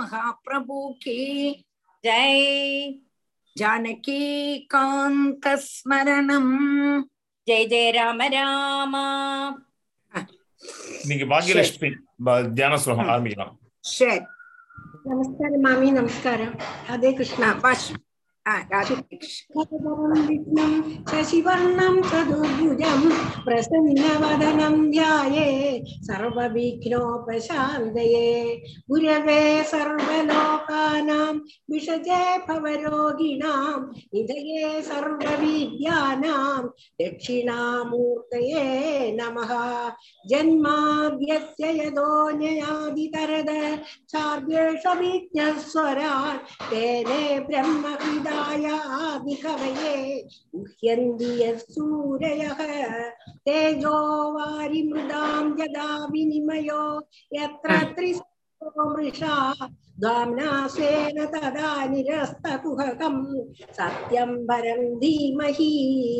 महाप्रभु की जय जानकी कांत स्मरणम् जय जय राम राम இன்னைக்கு பாக்யலட்சுமி ப- தியான ஸ்லோகம் ஆரம்பிக்கலாம் சரி നമസ്കാരം മാമി നമസ്കാരം അതേ കൃഷ്ണ ஆ, வாசி. ஆ, ராதே கிருஷ்ண. കരതരം വിഘ്നം ശശിവർണം ചതുർഭുജം പ്രസന്നവദനം ധ്യായേ സർവവിഘ്നോപശാന്തയേ ഗുരവേ സർവലോകാനാം വിഷജേ ഭവരോഗിണാം നിധയേ സർവവിദ്യാനാം ദക്ഷിണാമൂർത്തയേ നമഃ ജന്മാദ്യസ്യ യതോന്യയാദിതരത चार्देशविज्ञस्वरान् तेने ब्रह्मविदाय आदिकवये मुह्यन्ति यः सूरयः तेजो वारिमृदां यदा विनिमयो यत्र त्रिसर्गो मृषा दाम्ना स्वेन तदा निरस्तकुहकम् सत्यं परं धीमहि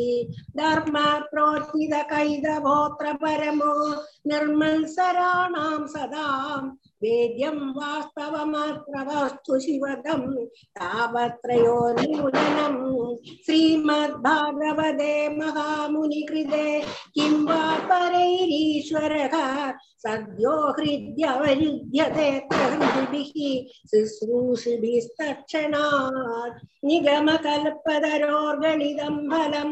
धर्मप्रोत्थितकैदभोत्र परमो निर्मत्सराणां सदाम् वेद्यं वास्तवमत्र वस्तु शिवदं तावत्रयोन्मूलनम् श्रीमद्भागवते महामुनिकृते किं वा परैरीश्वरः सद्यो हृद्यवरुध्यते हृदिभिः शुश्रूषिभिस्तक्षणात् निगमकल्पतरोर्गणितं फलं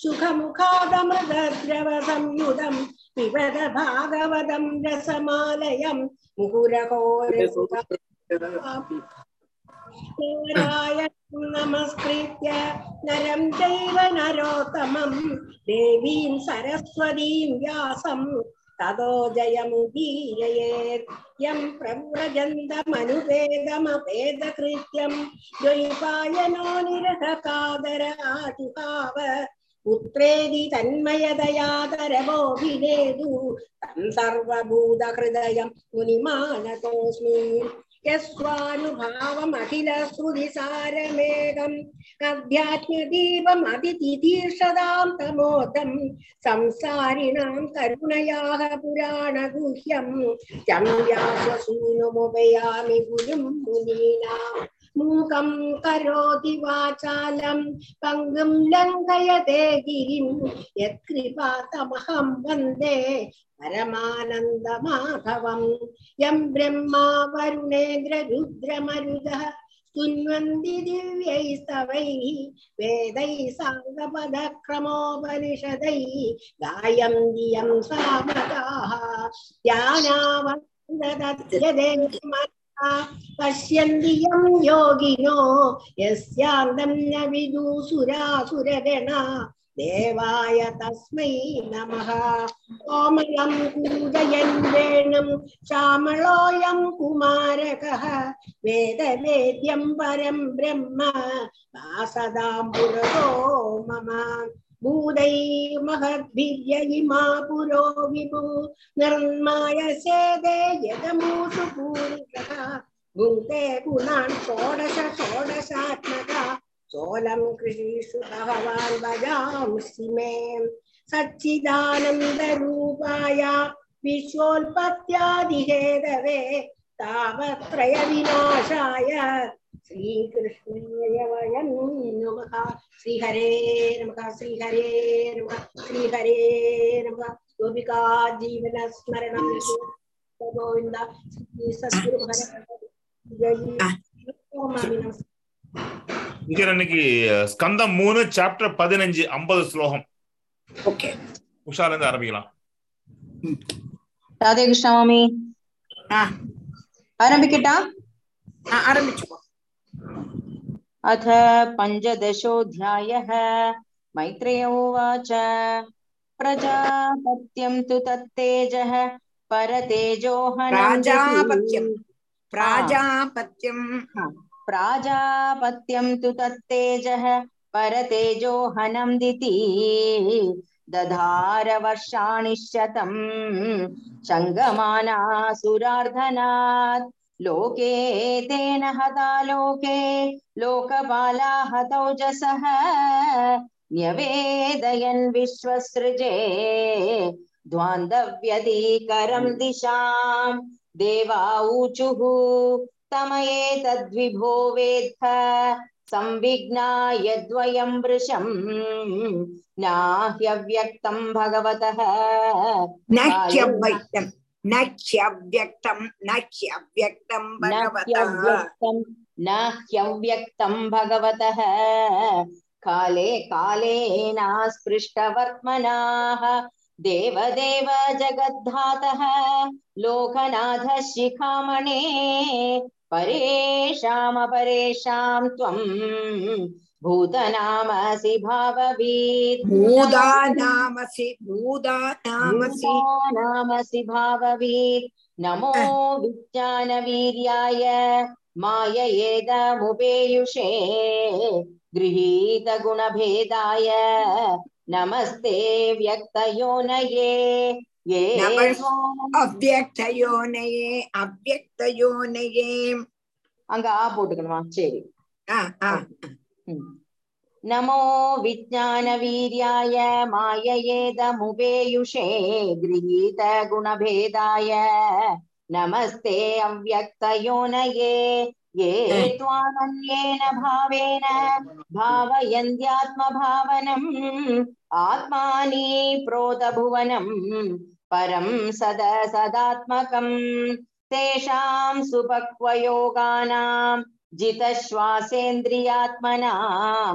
सुखमुखादमृतद्रवसंयुतं पिबद भागवतं रसमालयं मुहुरहोरसुरापि नमस्कृत्य नरं चैव नरोत्तमं देवीं सरस्वतीं व्यासं ततो जयमुदीरयेत् यं प्रव्रजन्तमनुपेदमपेदकृत्यं द्वैपायनो निरहकादर आजुहाव पुत्रेदि तन्मयदयातरवोऽभिनेदु तं सर्वभूतहृदयं मुनिमानतोऽस्मि यस्वानुभावमखिलश्रुतिसारमेघम् अध्यात्मदीपमतितितीर्षदां तमोदं संसारिणां करुणयाः पुराणगुह्यं चं व्याससूनुमुपयामि गुरुं मुनीनाम् मूकं करोति वाचालं पङ्गुं लङ्घयते गिरिं यत्कृपातमहं वन्दे परमानन्दमाधवं यं ब्रह्मा वरुणेन्द्ररुद्रमरुदः स्तुन्वन्ति दिव्यैस्तवैः वेदैः साङ्गपदक्रमोपनिषदैः गायन्ति यं सामगाः ध्यानावन्दतत्यदेवमनः पश्यन्ति यं योगिनो यस्यान्तं न विदुसुरासुरगणा देवाय तस्मै नमः कोमलं कूजयन् वेणुं श्यामलोऽयं कुमारकः वेदवेद्यं परं ब्रह्म वासदां पुरतो मम भूतैर्महद्भिर्य इमा पुरो विभु निर्माय सेदे यदमूषु पूरितः भुङ्क्ते पुनान् षोडश षोडशात्मका सोलं कृषिषु भगवान् भजांसि मे सच्चिदानन्दरूपाय विश्वोत्पत्त्यादिहेदवे तावत्रयविनाशाय श्रीकृष्णाय वयं नमः श्रीहरे नमः श्रीहरे नमः श्रीहरे नमः गोपिका जीवनस्मरणं गोविन्द श्री सद्गुरुहर जय मामि नमस्ते இங்க இன்னைக்கு ஸ்கந்தம் மூணு சாப்டர் பதினஞ்சு ஐம்பது ஸ்லோகம் ஓகே உஷால இருந்து ஆரம்பிக்கலாம் राधे कृष्ण मामी ஆ आरम्भिकटा ஆ, ஆரம்பிச்சுக்கோ अथ पञ्चदशोऽध्यायः मैत्रेय उवाच प्रजापत्यं तु तत्तेजः परतेजोहनं प्राजापत्यं। प्राजापत्यं प्राजापत्यं तु तत्तेजः परतेजोहनं दिति दधार वर्षाणि शतम् शङ्गमानासुरार्धनात् लोके तेन हता लोके लोकपाला हतौजसः न्यवेदयन् विश्वसृजे द्वान्दव्यधिकरं दिशाम् देवा ऊचुः तमयेतद्विभो वेत्थ संविघ्ना यद्वयं वृषम् नाह्यव्यक्तं भगवतः न ह्यव्यक्तं न ह्यव्यक्तं न ह्यव्यक्तं न भगवतः ह्यव्यक्तं न ह्यव्यक्तं भगवतः काले कालेनास्पृष्टवर्त्मनाः देवदेव जगद्धातः लोकनाथः शिखामणे परेषामपरेषां त्वं भूतनामसि भाववीत् भूदा नामसि भूदा नामसि नामसि भाववीत् नमो विज्ञानवीर्याय माययेदमुपेयुषे गृहीतगुणभेदाय नमस्ते व्यक्तयोनये ये नमस्- त्वाम् அவ்வக்தயோனயே அவ்வக்தயோனயே அங்க ஆ போட்டுக்கணுமா சரி ஆ ஆ ம். नमो विज्ञानवीर्याय माययेदमुपेयुषे गृहीतगुणभेदाय नमस्ते अव्यक्तयोनये ये त्वामन्येन भावेन भावयन्त्यात्मभावनम् आत्मानि प्रोतभुवनम् परं सद सदात्मकम् तेषां सुपक्वयोगानाम् जितश्वासेन्द्रियात्मनां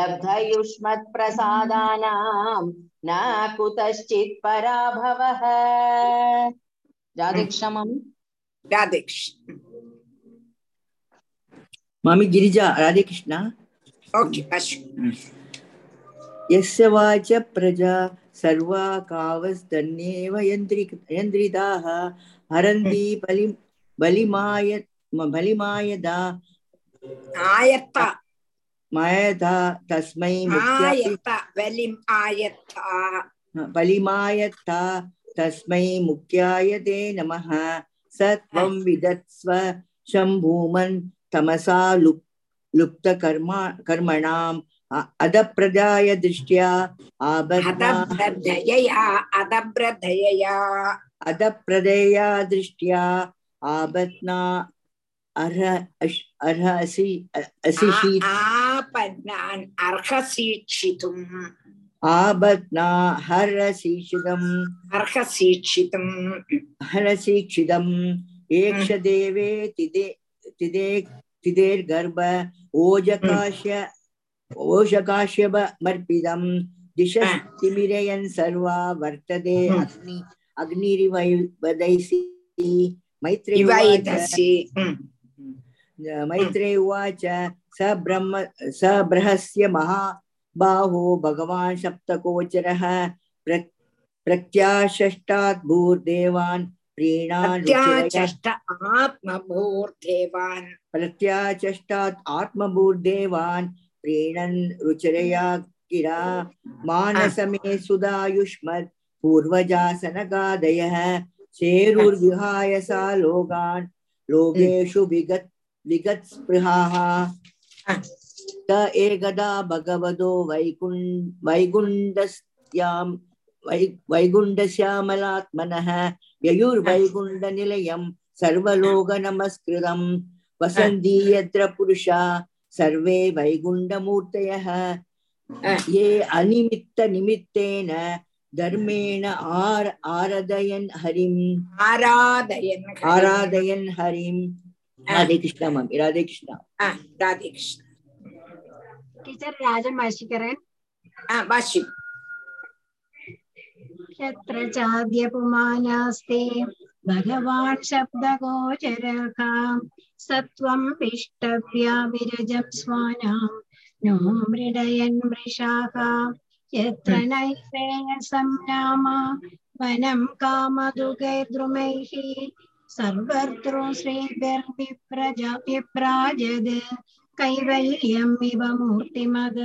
लब्धयुष्मत्प्रसादानां न कुतश्चित् पराभवः राधेक्षमम् ராதேகிருஷ்ண मामी गिरिजा राधे कृष्णा ஓகே அஷ் यस्य वाच प्रजा सर्वा कावस्तन्येव यन्त्रि यन्त्रिताः हरन्ति बलि बलिमाय बलिमायदा ஆயத்தா मायदा तस्मै मुक्त्या ஆயத்தா வலிம் ஆயத்தா बलिमायत्ता तस्मै मुख्याय ते नमः स त्वं विदत्स्व शम्भूमन् तमसा लुप् लुप्तकर्मा कर्मणाम् अ- अधप्रदाय दृष्ट्या आबध्ना அதப்ரதயா அதப்ரதயா अधप्रदया दृष्ट्या आबध्ना अर्ह अश्- अर्हसि अ- असिषि ஆபன்னான் அர்ஹசீட்சிதும் आबध्ना हरसिषिदम् அர்ஹசீட்சிதும் हरसिक्षिदम् एकशदेवे तिदे तिदे तिदेर्गर्भ ओजकाश्य ओषकाश्यमर्पितम् दिशस्तिमिरयन् सर्वा वर्तते हम्म। अग्नि अग्निरिवैवदैसि मैत्रे उवाच இவைதசி ம் मैत्रे उवाच स ब्रह्म स बृहस्य महाबाहो भगवान् सप्तकोचरः प्र प्रत्याशष्टात् भूर्देवान् प्रीणान् रुचिरया அத்தியாச்சஷ்ட ஆத்மபூர்தேவான் प्रत्याचष्टात् आत्मभूर्देवान् प्रीणन् रुचिरया गिरा मानसमे सुधायुष्मत् पूर्वजासनगादयः चेरुर्विहाय सा लोकान् लोकेषु विगत् विगत्स्पृहाः त एकदा भगवतो वैकुण् वैकुण्डस्यां वै वैकुण्डश्यामलात्मनः ययुर्वैकुण्डनिलयं सर्वलोकनमस्कृतं वसन्ति यत्र पुरुषा सर्वे वैकुण्ठमूर्तयः ये अनिमित्तनिमित्तेन धर्मेण आर आराधयन् हरिम् ஆராதயன் आराधयन् हरिम् राधे कृष्ण मम्मी राधे कृष्ण ராதே கிருஷ்ண ടീച്ചർ രാജമാശിക്കരൻ வாஷி यत्र चाद्यपुमानास्ते भगवान् शब्दगोचरः सत्वं पिष्टव्याविरजं स्वानां नो मृडयन् मृषाः यत्र नैश्रेयसं नाम वनं कामदुगैर्द्रुमैः सर्वर्तृ श्रीभिर्विप्रजा विप्राजद् कैवल्यम् इव मूर्तिमद्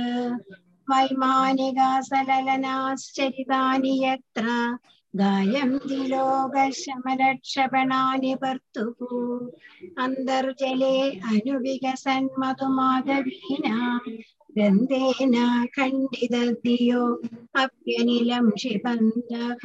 वैमानिकासललनाश्चरितानि यत्र गायन्ति लोकशमलक्षपणानि वर्तुः अन्तर्जले अनुविकसन्मधुमाधवीनां गन्धेन खण्डितधियो अप्यनिलं क्षिपन्तः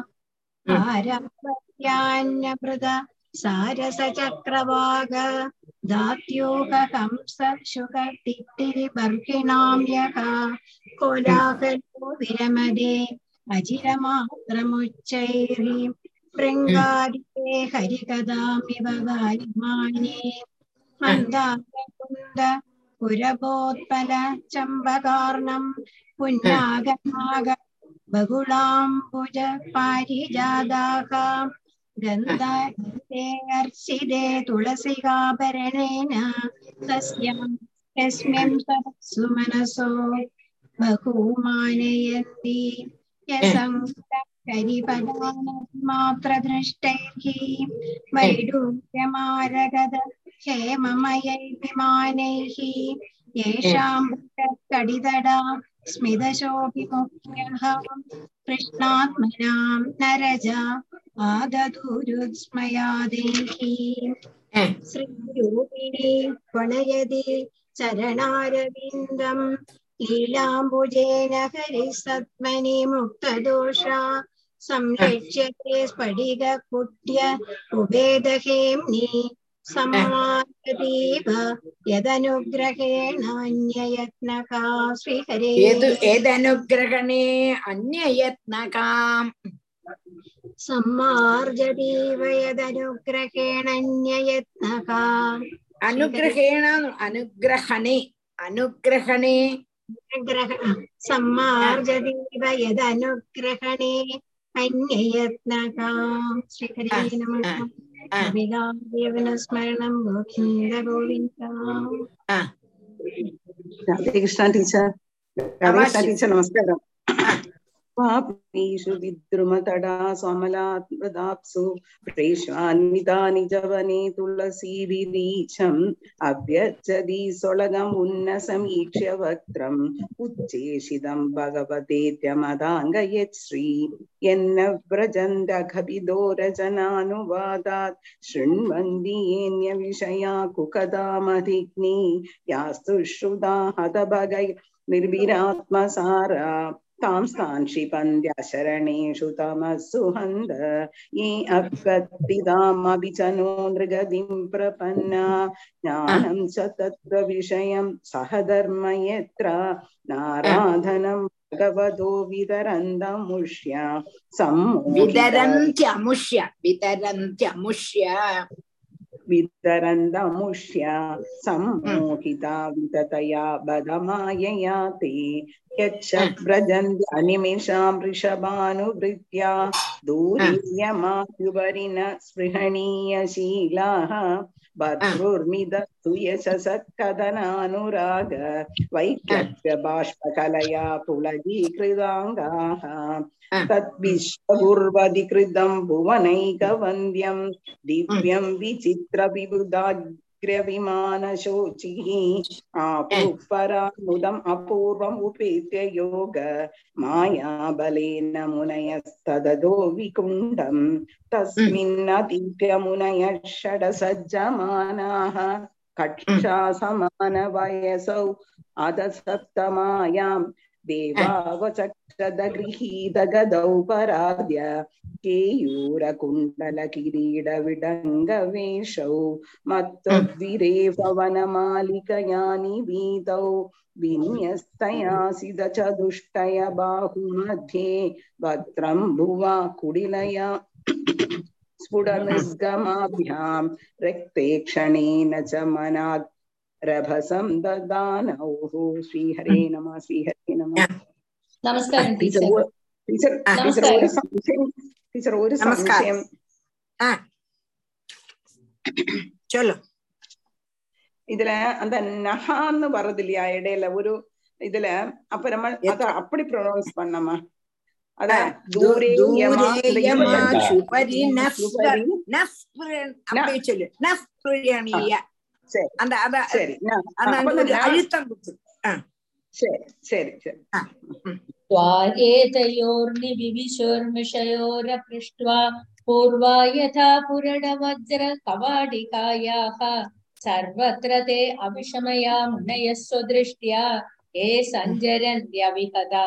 आरभ्यान्यभृत सारसचक्रवाग दात्योकहंस शुकटिट्टिरिबर्हिणां यः कोलाहलो विरमदे अचिरमात्रमुच्चैः शृङ्गारिते हरिकदामिव गायमाने मन्दारकुन्द पुरबोत्पल चम्बकार्णं पुन्नागनाग बहुलाम्बुज पारिजादाः गन्धे अर्चिते तुलसिकाभरणेन तस्यां यस्मिन् सह सुमनसो बहुमानयन्ति यसङ्करिपदानमात्रदृष्टैः वैडूर्यमारगद क्षेममयै विमानैः येषां कडितडा स्मितशोभिमुख्यः कृष्णात्मनां नरजा आदधुरुस्मयादेः श्रीरूपिणी वणयति चरणारविन्दम् लीलाम्बुजेन हरिसत्मनि मुक्तदोषा संरक्ष्यते स्फटिककुट्य उभेदहेम्नि सम्मानतीव यदनुग्रहेणान्ययत्नका श्रीहरे यद् यदनुग्रहणे अन्ययत्नकाम् सम्मार्जतीव यदनुग्रहेणान्ययत्नका अनुग्रहेण अनुग्रहणे अनुग्रहणे अनुग्रह सम्मार्जतीव यदनुग्रहणे अन्ययत्नका श्रीहरे नमः आ, വികാദേവനസ്മരണം ഗോവിന്ദ ഗോവിന്ദ രാധേകൃഷ്ണ ടീച്ചർ രാധേകൃഷ്ണ ടീച്ചർ നമസ്കാരം പാപീഷു വിദ്രുമതടാ സ്വമലാത്മൃതാപ്സു പ്രേഷ്വാന്വിതാ നിജവനെ തുളസീവിരീശം അവ്യച്ചതി സ്വളകം ഉന്നസമീക്ഷ്യ വക്രം ഉച്ചേഷിതം ഭഗവതേത്യമതാംഗയത് ശ്രീ എന്ന വ്രജന്തഖഭിദോരജനാനുവാദാത് ശൃണ്വന്തിയേന്യ വിഷയാ കുകദാമധിഗ്നി യാസ്തു ശ്രുതാ ഹതഭഗൈ നിർവിരാത്മസാരാ तां स्थान् क्षिपन्त्याशरणेषु तमस्सु हन्द ये अप्रत्पितामपि च नो नृगतिं प्रपन्ना ज्ञानं च तत्त्वविषयं सह धर्म यत्र नाराधनं भगवतो वितरन्दमुष्या सम्मोहिता वितरन्त्यमुष्य वितरन्त्यमुष्य वितरन्दमुष्य सम्मोहिता विततया बधमायया ते यच्च व्रजन्ति अनिमिषां वृषभानुवृत्त्या दूरीयमात्युपरि न स्पृहणीयशीलाः भद्रुर्मिदस्तु यशसत्कथनानुराग वैक्लभ्यबाष्पकलया पुलजीकृताङ्गाः तद्विश्वपूर्वधिकृतं भुवनैकवन्द्यं दिव्यं विचित्रविबुधाग्र्यविमानशोचिः आपुपरामुदम् अपूर्वम् उपेत्य योग मायाबलेन मुनयस्तददो विकुण्डम् तस्मिन्नतीत्य मुनयः षडसज्जमानाः कक्षा समानवयसौ अधसप्तमायां देवावचक्षदगृहीतगदौ पराद्य केयूरकुण्डलकिरीडविडङ्गवेषौ मत्तद्विरेफवनमालिकया निवीतौ विन्यस्तयासिदचतुष्टय बाहुमध्ये वक्त्रं भुवा कुडिलया स्फुटनिर्गमाभ्यां रक्ते क्षणेन च मनात् रभसं ददानौ श्रीहरे नमः श्रीहरे नमः നമസ്കാരം ടീച്ചർ ടീച്ചർ ഒ- ടീച്ചർ ടീച്ചർ ഒരു സംശയം ടീച്ചർ ഒരു നമസ്കാരം. സംശയം ஆ சொல்லு இதுல அந்த நஹான்னு வரதில்லையா இடையில ஒரு இதுல அப்ப நம்ம அத அப்படி ப்ரொனவுன்ஸ் பண்ணமா அத தூரே யமா இந்த தூரேயமா யுவ- சுபரி நஸ்பர் சுபரி. நஸ்பிரன் அப்படியே சொல்லு நஸ்பிரியணிய சரி அந்த அத சரி ந- அந்த அப்ப அந்த ஒரு ந- அழுத்தம் கொடுத்து சரி சரி சரி त्वारेतयोर्निविविशोर्मिषयोरपृष्ट्वा पूर्वा यथा पुरणवज्रकवाडिकायाः सर्वत्र ते अविषमया मुनयः स्वदृष्ट्या ये सञ्जरन्त्यविहदा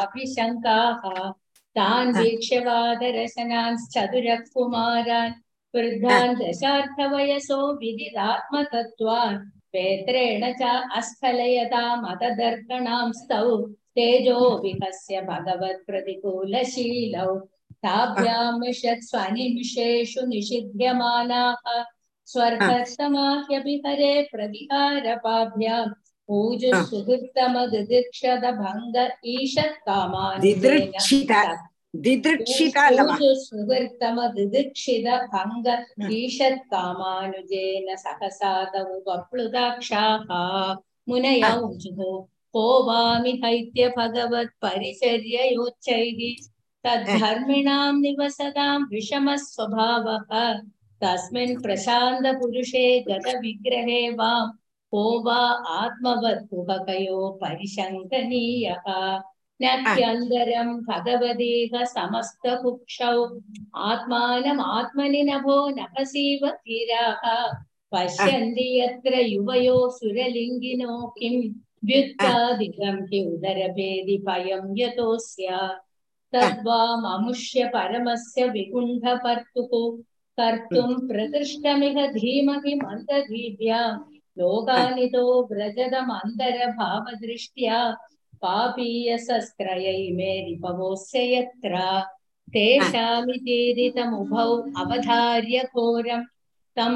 विगदाभिशङ्काः तान् वीक्ष्य वादरसनांश्चतुरः कुमारान् वृद्धान् दशार्थवयसो विदिदात्मतत्त्वान् पेत्रेण च अस्खलयतामतदर्पणां स्तौ तेजो विहस्य भगवत्प्रतिकूलशीलौ ताभ्यां मिषत् स्वनिमिषेषु निषिध्यमानाः स्वर्गस्तमाह्यपि हरे प्रतिकारपाभ्यां पूजुसुहृत्तमदिदीक्षद भङ्ग ईषत्कामानुजेन दिदृक्षित दिदृक्षितालवा सुहृत्तमदिदीक्षित भङ्ग ईषत्कामानुजेन सहसादौ वप्लुदाक्षाः मुनयौजुः को वामि हैत्य भगवत्परिचर्ययोच्चैः तद्धर्मिणां निवसतां विषमः स्वभावः तस्मिन् प्रशान्तपुरुषे गतविग्रहे वां को वा आत्मवद्गुहकयो परिशङ्कनीयः नत्यन्तरं भगवदेह समस्तकुक्षौ आत्मानमात्मनि नभो नभसीव धीराः पश्यन्ति यत्र युवयो सुरलिङ्गिनो किं व्युत्तादिकं हि उदरभेदि भयं यतोऽस्य तद्वाममुष्य परमस्य विकुण्ठपर्तुः कर्तुं प्रकृष्टमिह धीमहि मन्दधीभ्यां लोकानितो व्रजदमन्तरभावदृष्ट्या पापीयसस्त्रयै मे रिपवोऽस्य यत्र तेषामितीरितमुभौ अवधार्य घोरम् तं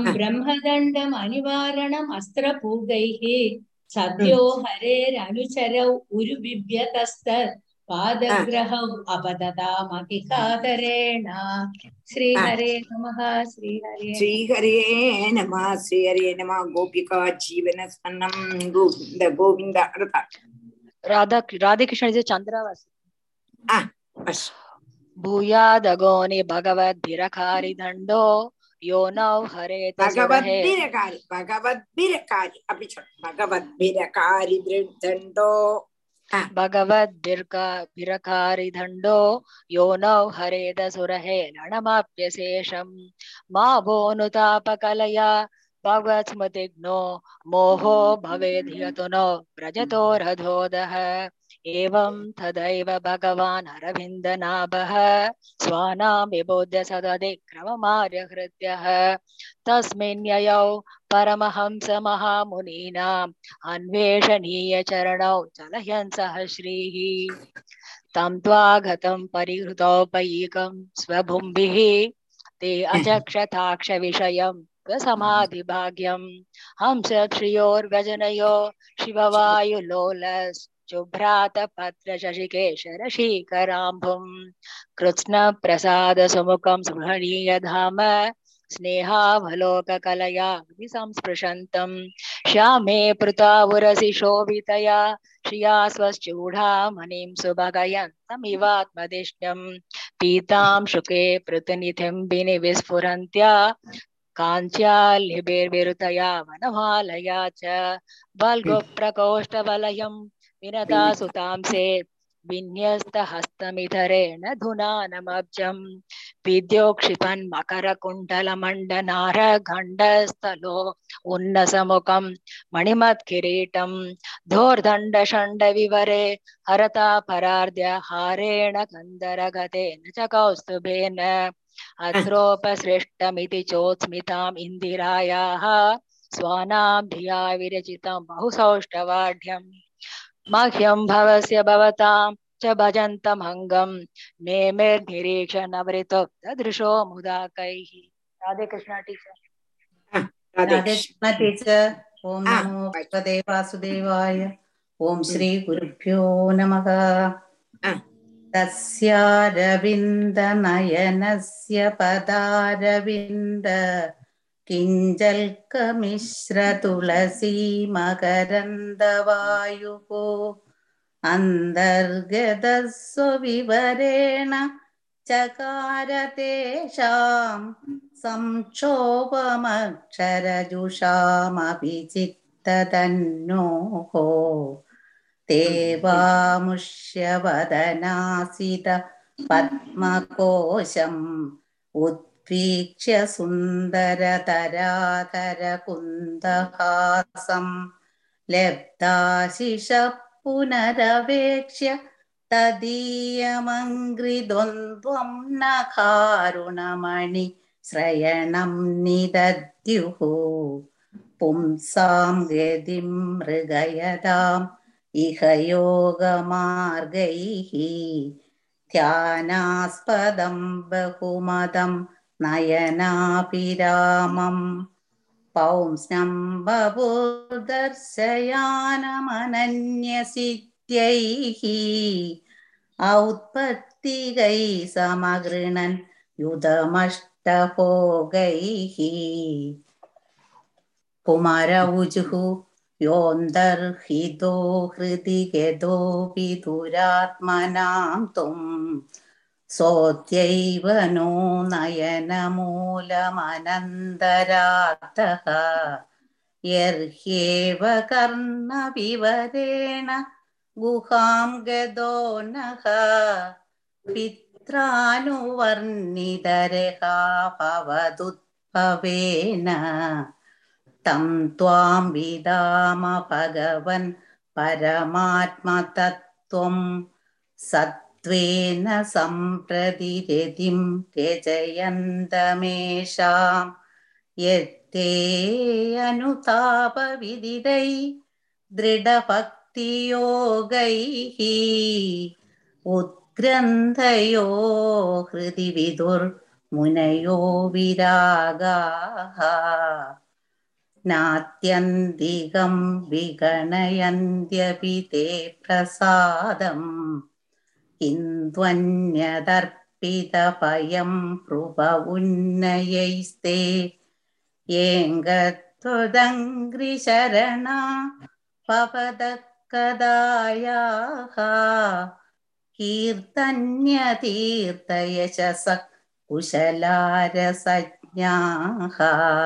ब्रह्मदण्डमनिवारणमस्त्रपूगैः सद्यो हरेरनुचरौ उरुबिभ्यतस्तत् पादग्रहौ अपदतामधिकादरेण श्रीहरे नमः श्रीहरे श्रीहरे नमः श्रीहरे नमः गोपिका जीवन स्मरणं गोविन्द गोविन्द अर्थ राधा राधेकृष्ण इज चंद्रावास अस्तु भूयादगोनि भगवद्भिरकारि दण्डो यो नौ हरेत सुरहे भगवद्भिरकारि भगवद्भिरकारि अपि च भगवद्भिरकारि दृढदण्डो भगवद्भिर्का भिरकारि दण्डो यो नौ हरेद सुरहे रणमाप्यशेषम् मा भोनुतापकलया भगवत्स्मृतिघ्नो मोहो भवेद् यतु नो व्रजतो रथोदः एवं तदैव भगवान् अरविन्दनाभः स्वानां विबोध्य सदधिक्रममार्यहृत्यः तस्मिन् ययौ परमहंस महामुनीनाम् अन्वेषणीयचरणौ चलयन् सह श्रीः तं त्वागतं परिहृतोपैकं स्वभुम्भिः ते अचक्षताक्षविषयं समाधिभाग्यं हंस श्रियोर्गजनयो शिववायुलोलस् शुभ्रातपत्र शशिकेशरशीकराम्भुम् कृत्स्नप्रसादसुमुखं स्पृहणीयधाम स्नेहावलोककलया संस्पृशन्तं श्यामे पृतावुरसि शोभितया श्रिया स्वश्चूढा मणिं सुभगयन्तमिवात्मदिष्टं पीतां शुके पृतनिधिं विनिविस्फुरन्त्या काञ्च्याल्यभिर्विरुतया वनमालया च बल्गुप्रकोष्ठवलयं विनता सुतां सेत् विन्यस्तहस्तमितरेण धुनानमब्जम् विद्योक्षिपन् मकरकुण्डलमण्डनारगण्डस्थलो उन्नसमुखं मणिमत्किरीटं धोर्दण्डषण्डविवरे हरता परार्द्य हारेण कन्दरगतेन च कौस्तुभेन अत्रोपसृष्टमिति चोत्स्मिताम् इन्दिरायाः स्वानां धिया विरचितं बहुसौष्ठवाढ्यम् मह्यं भवस्य भवतां च भजन्तमङ्गं नेमिर्निरीक्षणवृतो ददृशो मुदा कैः राधे कृष्ण टीचर राधे कृष्ण टीचर ओम नमो भगवते वासुदेवाय ओम श्री गुरुभ्यो नमः तस्यारविन्दनयनस्य पदारविन्द किञ्जल्कमिश्रतुलसीमकरन्दवायुः अन्तर्गतस्वविवरेण चकार तेषां संक्षोभमक्षरजुषामभिचित्ततन्नोः ते वामुष्यवदनासित पद्मकोशम् उत्वीक्ष्य सुन्दरतरातरकुन्दहासं लब्धाशिषः पुनरवेक्ष्य तदीयमङ्घ्रिद्वन्द्वं न कारुणमणि ശ്രയണം നിദദ്യുः പുംസാം ഗതിം മൃഗയതാം ഇഹ യോഗമാർഗൈः ധ്യാനാസ്പദം ബഹുമതം നയനാഭിരാമം പൗംസ്നം ബഭൂർദർശയാനമനന്യസിദ്ധ്യൈः ഔത്പത്തികൈ സമഗൃണൻ യുതമഷ്ടഭോഗൈः കുമാരൗജുः യോന്തർഹിതോ ഹൃദി ഗതോപി ദുരാത്മനാം തും सोऽत्यैव नो नयनमूलमनन्तरातः यर्ह्येव कर्णविवरेण गुहां गदो नः पित्रानुवर्णितरेहा भवदुद्भवेन तं त्वां विदाम भगवन् परमात्मतत्त्वं सत् त्वेन सम्प्रति रतिं त्यजयन्तमेषां यत्ते अनुतापविदिरै दृढभक्तियोगैः उद्ग्रन्थयो हृदि विदुर्मुनयो विरागाः नात्यन्तिकं विगणयन्त्यपि ते प्रसादम् किन्त्वन्यदर्पितभयं पृप उन्नयैस्ते येङ्गत्वदङ्घ्रिशरणा भवतः कदायाः कीर्तन्यतीर्थयशसः कुशलारसज्ञाः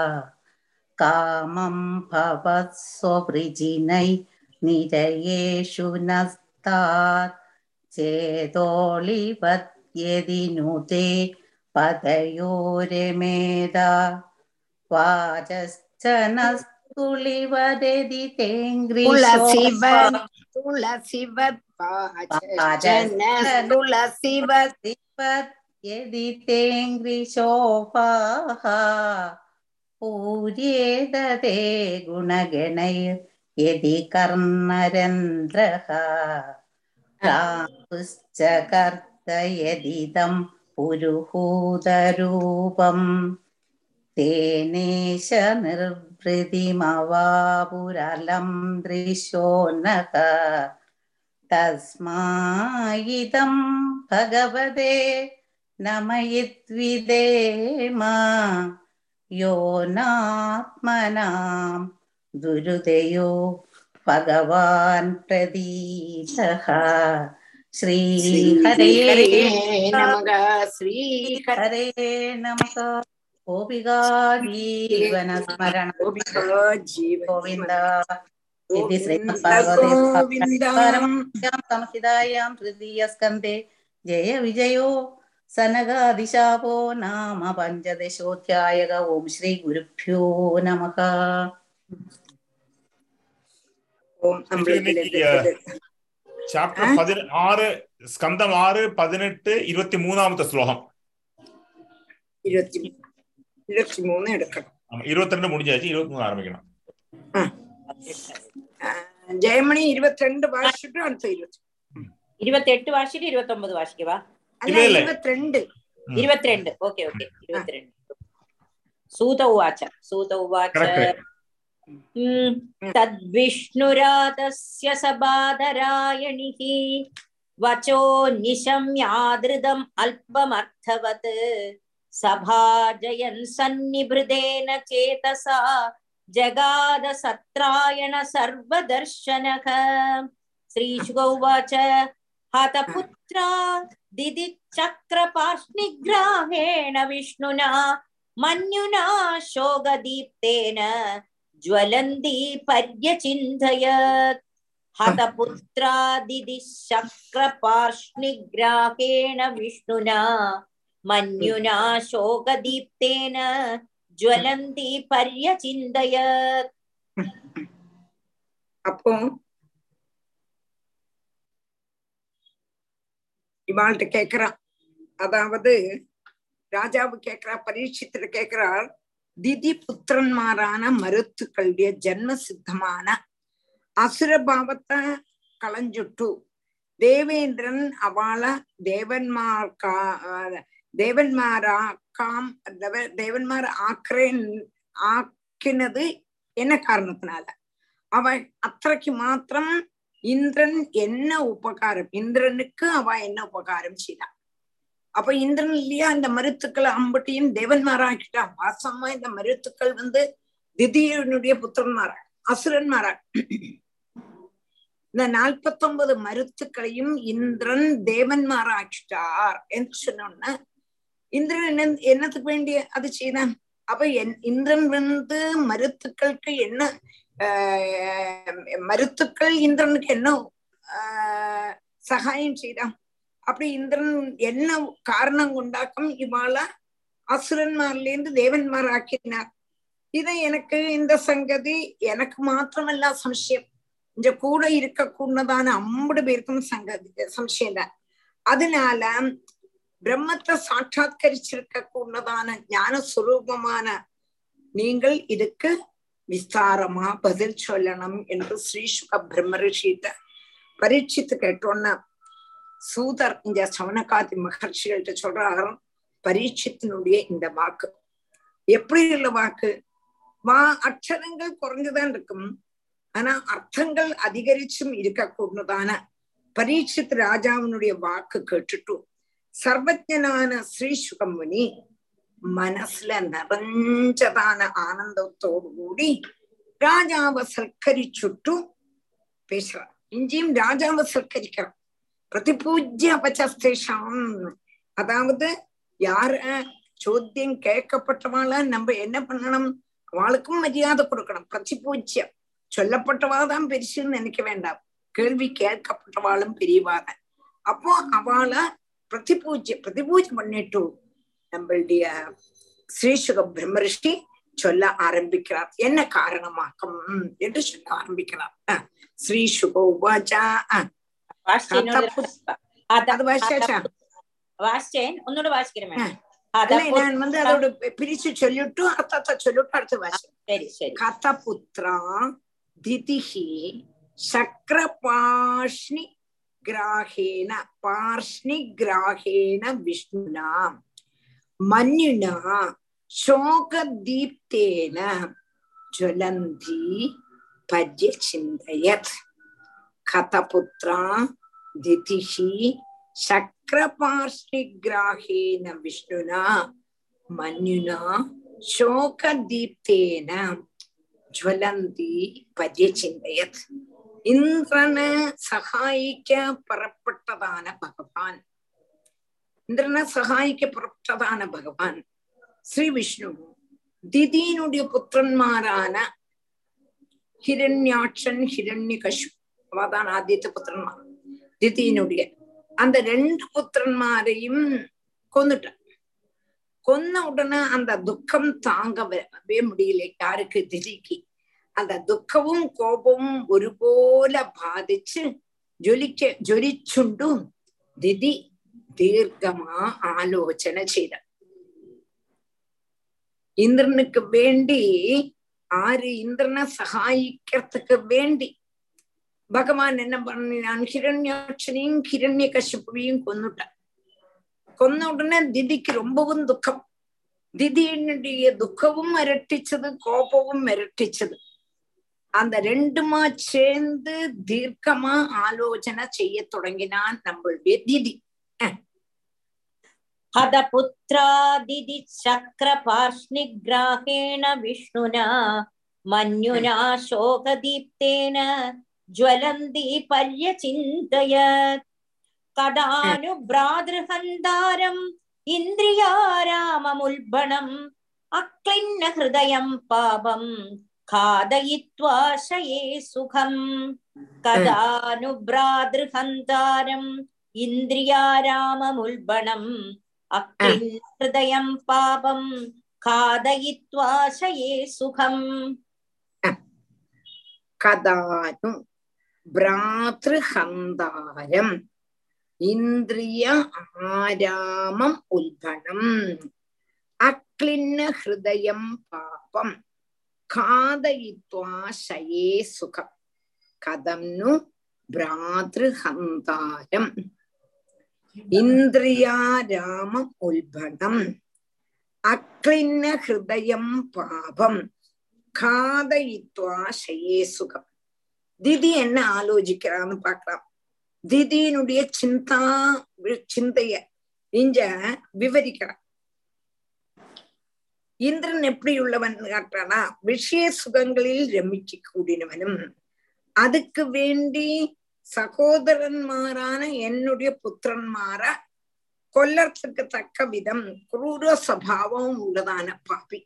कामं भवत्स्ववृजिनै निरयेषु नस्तात् चेतोളിപത്യതി നുതേ പതയോരമേത വാചശ്ചനസ്തുളിവദതി തുളസിവൻ തുളസിവത് തുളസിവത് യതി തേങ്ക്രിശോഭാः പൂര്യേതേ ഗുണഗണൈർ യതി കർണരന്ധ്രः राहुश्च कर्तयदिदं पुरुहूतरूपम् तेनेश निर्वृतिमवापुरलं दृशो नः तस्मायिदं भगवते नमयित्विदेम यो नात्मनां दुरुदयो भगवान् प्रदीतः श्रीहरे नमः श्रीहरे हरे नमः गोपिका जीवनस्मरण गोपिका जीवन गोविन्द इति गोविन्द श्रीमद्भागवते संहितायां तृतीयस्कन्धे जय विजयो सनगादिशापो नाम पञ्चदशोऽध्यायः ॐ श्रीगुरुभ्यो नमः ஓம் நம்மளுக்கு சாப்டர் பதினாறு ஸ்கந்தம் ஆறு பதினெட்டு இருபத்தி மூணாமത്തെ ஸ்லோகம் இருபத்தி இருபத்தி மூணு எடுக்கணும் ஆமா, இருபத்தி ரெண்டு முடிஞ்சாச்சு இருபத்தி மூணு ஆரம்பிக்கணும் அஹ் ஜெயமணி இருபத்தி ரெண்டு வாசிச்சுட்டு அடுத்த இருபத்தி ഇരുപത്തെട്ട് വാർഷിക ഇരുപത്തി ഒമ്പത് വാർഷികവാ அல்ல இல்ல, இல்ல. இருபத்தி ரெண்டு ഇരുപത്തിരണ്ട് ഓക്കെ ഓക്കെ ഇരുപത്തിരണ്ട് സൂത ഉവാച സൂത ഉവാച Correct. ഉം, തദ്വിഷ്ണുരാതസ്യ സബാധരായണിः വചോ നിശമ്യാദൃതം അല്പമർത്ഥവത് സഭാജയൻ സന്നിഭൃതേന ചേതസാ ജഗാദ സത്രായണ സർവദർശനഃ ശ്രീശുക ഉവാച ഹതപുത്രാ दिदि चक्रपाश्निग्राहेण विष्णुना मन्युना शोकदीप्तेन ज्वलन्ती पर्यचिन्तयत् हतपुत्रा दिदि चक्रपाश्निग्राहेण विष्णुना मन्युना शोकदीप्तेन ज्वलन्ती पर्यचिन्तयत् அப்போ இவாள்கிட்ட கேக்குறான் அதாவது ராஜாவு கேக்குறா பரீட்சித்துல கேக்குறார் திதி புத்திரன்மாரான மருத்துக்களுடைய ஜென்ம சித்தமான அசுரபாவத்தை களைஞ்சுட்டு தேவேந்திரன் அவளை தேவன்மார்க்கா தேவன்மாராக்காம் தேவ- தேவன்மார் ஆக்குறேன் ஆக்கினது என்ன காரணத்தினால அவ அത്രയ്ക്ക് മാത്രം இந்திரன் என்ன உபகாரம் இந்திரனுக்கு அவ என்ன உபகாரம் செய்தா அப்ப இந்திரன் இல்லையா இந்த மருத்துக்களை அம்பட்டியும் தேவன்மாராக்கிட்டான் வாசமா இந்த மருத்துக்கள் வந்து திதியனுடைய புத்திரன்மாரா அசுரன்மாரா இந்த நாற்பத்தொன்பது மருத்துக்களையும் இந்திரன் தேவன்மாராக்கிட்டார் என்று சொன்னோன்னா இந்திரன் என்ன என்னத்துக்கு வேண்டிய அது செய்தான் அப்ப என் இந்திரன் வந்து மருத்துக்களுக்கு என்ன ஆஹ் மருத்துக்கள் இந்திரனுக்கு என்ன ஆஹ் சகாயம் செய்தான் அப்படி இந்திரன் என்ன காரணம் கொண்டாக்கம் இவாள அசுரன்மார்ல இருந்து தேவன்மார் ஆக்கினார் இதை எனக்கு இந்த சங்கதி எனக்கு மாத்திரமல்ல சம்சயம் இந்த கூட இருக்க கூடதான அம்பது பேருக்கும் சங்கதி சம்சயம் தான் அதனால பிரம்மத்தை சாட்சாத்கரிச்சிருக்க கூடதான ஞான சுரூபமான நீங்கள் இதுக்கு விஸ்தாரமா பதில் சொல்லணும் என்று ஸ்ரீசுக பிரம்மரிஷிட்ட பரீட்சித்து கேட்டோன்னா சூதர் இந்த சவனகாதி மகர்ஷிகள்கிட்ட சொல்றாரு பரீட்சித்தினுடைய இந்த வாக்கு எப்படி உள்ள வாக்கு வா அக்ஷரங்கள் குறைஞ்சுதான் இருக்கும் ஆனா அர்த்தங்கள் அதிகரிச்சும் இருக்கக்கூடதான பரீட்சித் ராஜாவினுடைய வாக்கு கேட்டுட்டு சர்வஜனான ஸ்ரீசுகம் முனி മനസ്സിലെ നിറഞ്ചതാണ് ആനന്ദത്തോടുകൂടി രാജാവ് സൽക്കരിച്ചിട്ടു പേശ ഇഞ്ചിയും രാജാവ് സൽക്കരിക്കണം പ്രതിപൂജ്യ അപചസ്തേஷாம் அதாவது யார ചോദ്യം கேட்கப்பட்டவாள நம்ம என்ன பண்ணணும் அவளுக்கும் மரியாதை கொடுக்கணும் பிரதிபூஜ்யம் சொல்லப்பட்டவாதான் பெருசுன்னு நினைக்க வேண்டாம் கேள்வி கேட்கப்பட்டவாளும் பெரியவாதான் அப்போ அவளை பிரதிபூஜ்ய பிரதிபூஜை பண்ணிட்டு நம்மளுடைய ஸ்ரீசுக பிரம்மரிஷி சொல்ல ஆரம்பிக்கிறார் என்ன காரணமாக்கும் என்று சொல்ல ஆரம்பிக்கிறார் அஹ், ஸ்ரீசுக உவாச்சா அஹ், அது வாசிச்சாச்சா വാശിച്ചേൻ ഒന്നുകൂടെ വാശിക്കണമേ இல்ல நான் வந்து அதோட பிரிச்சு சொல்லிட்டு அர்த்தத்தை சொல்லிட்டு அடுத்து வாசி ശരി ശരി கதபுத்ரா திதிஹி சக்கரபாஷ்ணி கிராகேன பார்ஷ்ணி கிராகேன விஷ்ணுனா மன்யுனா शोकदीप्तेन ज्वलन्ती पर्यचिन्तयत् कथपुत्रा दितिः शक्रपार्ष्णिग्राहेण विष्णुना मन्युना शोकदीप्तेन ജ്വലന്തി പര്യചിന്തയത് ഇന്ദ്രന് സഹായിക്ക പുറപ്പെട്ടതാണ് ഭഗവാൻ இந்திரனை சகாய்க்க புறப்பட்டதான பகவான் ஸ்ரீ விஷ்ணு திதியினுடைய புத்திரன்மாரான ஹிரண்யாட்சன் ஹிரண்ய கஷு அவதான் ஆதித்த புத்திரன்மார் திதியினுடைய அந்த ரெண்டு புத்திரன்மாரையும் கொன்னுட்டான் கொன்ன உடனே அந்த துக்கம் தாங்கவே முடியல யாருக்கு திதிக்கு அந்த துக்கവും கோபവും ഒരുപോലെ ബാധിച്ച് ജ്വലിക്ക ജ്വലിച്ചുണ്ടും ദിതി தீர்க்கமா ஆலோசனை செய்த இந்திரனுக்கு வேண்டி ஆறு இந்திரனை சகாயிக்கிறதுக்கு வேண்டி பகவான் என்ன பண்ணினான் ஹிரண்யாட்சனையும் ஹிரண்ய கசிப்புவையும் கொன்னுட்டான் கொன்ன உடனே திதிக்கு ரொம்பவும் துக்கம் திதியினுடைய துக்கமும் மிரட்டிச்சது கோபமும் மிரட்டிச்சது அந்த ரெண்டுமா சேர்ந்து தீர்க்கமா ஆலோசனை செய்ய தொடங்கினான் நம்மளுடைய திதி हदपुत्रादिति चक्रपार्ष्णिग्राहेण विष्णुना मन्युना शोकदीप्तेन ज्वलन्ति पर्यचिन्तयत् कदानुभ्रातृहन्तारम् इन्द्रियाराममुल्बणम् अक्लिन्न हृदयम् पापम् खादयित्वा शये सुखम् कदानुभ्रातृहन्तारम् इन्द्रियाराममुल्बणम् अक्लिन्न हृदयम् पापम् खादयित्वा शये सुखम् കഥാനു ഭ്രാതൃഹന്താരം ഇന്ദ്രിയ ആരാമം ഉൽബണം அக்ளின்ன ஹிருதயம் பாபம் காதயித்வா சயே சுகம் கதம் நு பிராதிருஹந்தாரம் இந்திரியாராமம் உல்பணம் அக்ளின்ன ஹிருதயம் பாபம் காதயித்வா சயே சுகம் திதி என்ன ஆலோசிக்கிறான்னு பார்க்கலாம் திதியினுடைய சிந்தா சிந்தைய இங்க விவரிக்கிறான் இந்திரன் எப்படி உள்ளவன் காட்டுறானா விஷய சுகங்களில் ரமிக்க கூடினவனும் அதுக்கு வேண்டி சகோதரன்மாரான என்னுடைய புத்திரன்மார கொல்லறதுக்கு தக்க விதம் ക്രൂര സ്വഭാവവും ഉള്ളതാണ് പാപി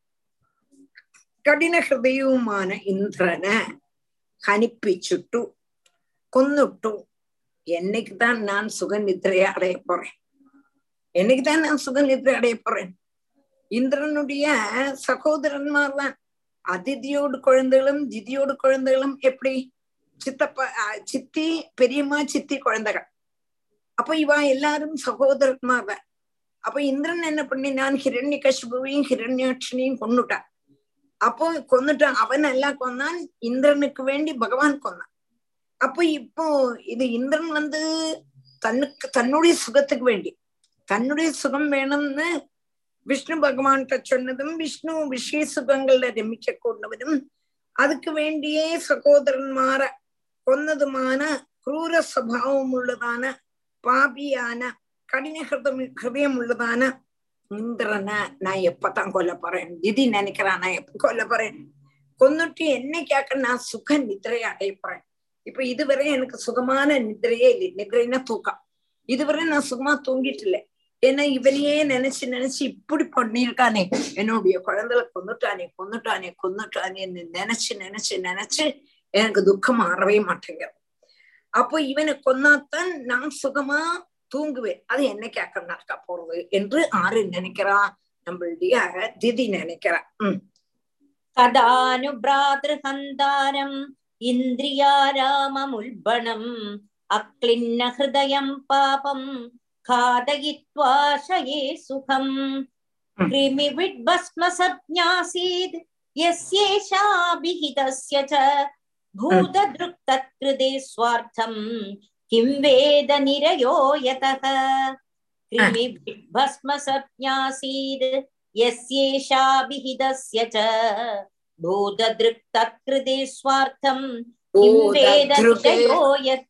കഠിന ഹൃദയവുമാണ് ഇന്ദ്രന് ഹനിപ്പിച്ചിട്ടു കൊന്നിട്ടു என்னைக்குதான் நான் சுக நிதிரையை அடைய போறேன் என்னைக்குதான் நான் சுக நிதிரை அடைய போறேன் இந்திரனுடைய சகோதரன்மார் தான் அதிதியோடு குழந்தைகளும் ஜிதியோடு குழந்தைகளும் எப்படி சித்தப்பா சித்தி பெரியம்மா சித்தி குழந்தைகள் அப்ப இவா எல்லாரும் சகோதரன்மார் தான் அப்ப இந்திரன் என்ன பண்ணி நான் ஹிரண்ய கஷ்புவையும் ஹிரண்யாட்சனையும் கொண்டுட்டான் அப்போ கொன்னுட்டான் அவன் எல்லாம் கொன்னான் இந்திரனுக்கு வேண்டி பகவான் கொன்னான் அப்போ இப்போ இது இந்திரன் வந்து தன்னுக்கு தன்னுடைய சுகத்துக்கு வேண்டி தன்னுடைய சுகம் வேணும்னு விஷ்ணு பகவான்கிட்ட சொன்னதும் விஷ்ணு விஷய சுகங்கள்ல ரமிக்க கொண்டவனும் அதுக்கு வேண்டியே சகோதரன்மார கொன்னதுமான ക്രൂര സ്വഭാവം ഉള്ളതാന പാപിയാന കഠിന ഹൃദം ഹൃദയം ഉള്ളതാന இந்திரனை நான் எப்பதான் கொல்ல போறேன் திதி நினைக்கிறான் நான் எப்ப கொல்ல போறேன் கொன்னுட்டு என்னைக்காக்க நான் சுக நிதிரையை அடைய போறேன் இப்ப இதுவரை எனக்கு சுகமான நிதிரையே இல்லை நிதிரைன்னா தூக்கம் இதுவரை நான் சுகமா தூங்கிட்டு இல்லை ஏன்னா இவனையே நினைச்சு நினைச்சு இப்படி பண்ணிருக்கானே என்னுடைய குழந்தைகளை கொன்னுட்டானே கொன்னுட்டானே கொன்னுட்டானே நினைச்சு நினைச்சு நினைச்சு எனக்கு துக்கம் மாறவே மாட்டேங்கிறது அப்போ இவனை கொன்னாத்தான் நான் சுகமா தூங்குவேன் அது என்னைக்காக்க நடக்க போறது என்று ஆறு நினைக்கிறா நம்மளுடைய திதி நினைக்கிறா உம் കഥാനു ഭ്രാതൃഹന്താരം ഇന്ദ്രിയാരാമമുൽബണം അക്ലിന്ന ഹൃദയം പാപം ഖാദയിത്വാ ശയേ സുഖം കൃമിവിഡ്ഭസ്മസജ്ഞാസീത് യസ്യേഷാഭിഹിതസ്യ ച ഭൂതദൃക്തത്കൃതേ സ്വാർത്ഥം കിം വേദ നിരയോ യതഃ കൃമിവിഡ്ഭസ്മസജ്ഞാസീത് യസ്യേഷാഭിഹിതസ്യ ച ഭൂതദൃക്തത്കൃതേ സ്വാർത്ഥം കിം വേദ നിരയോ യത്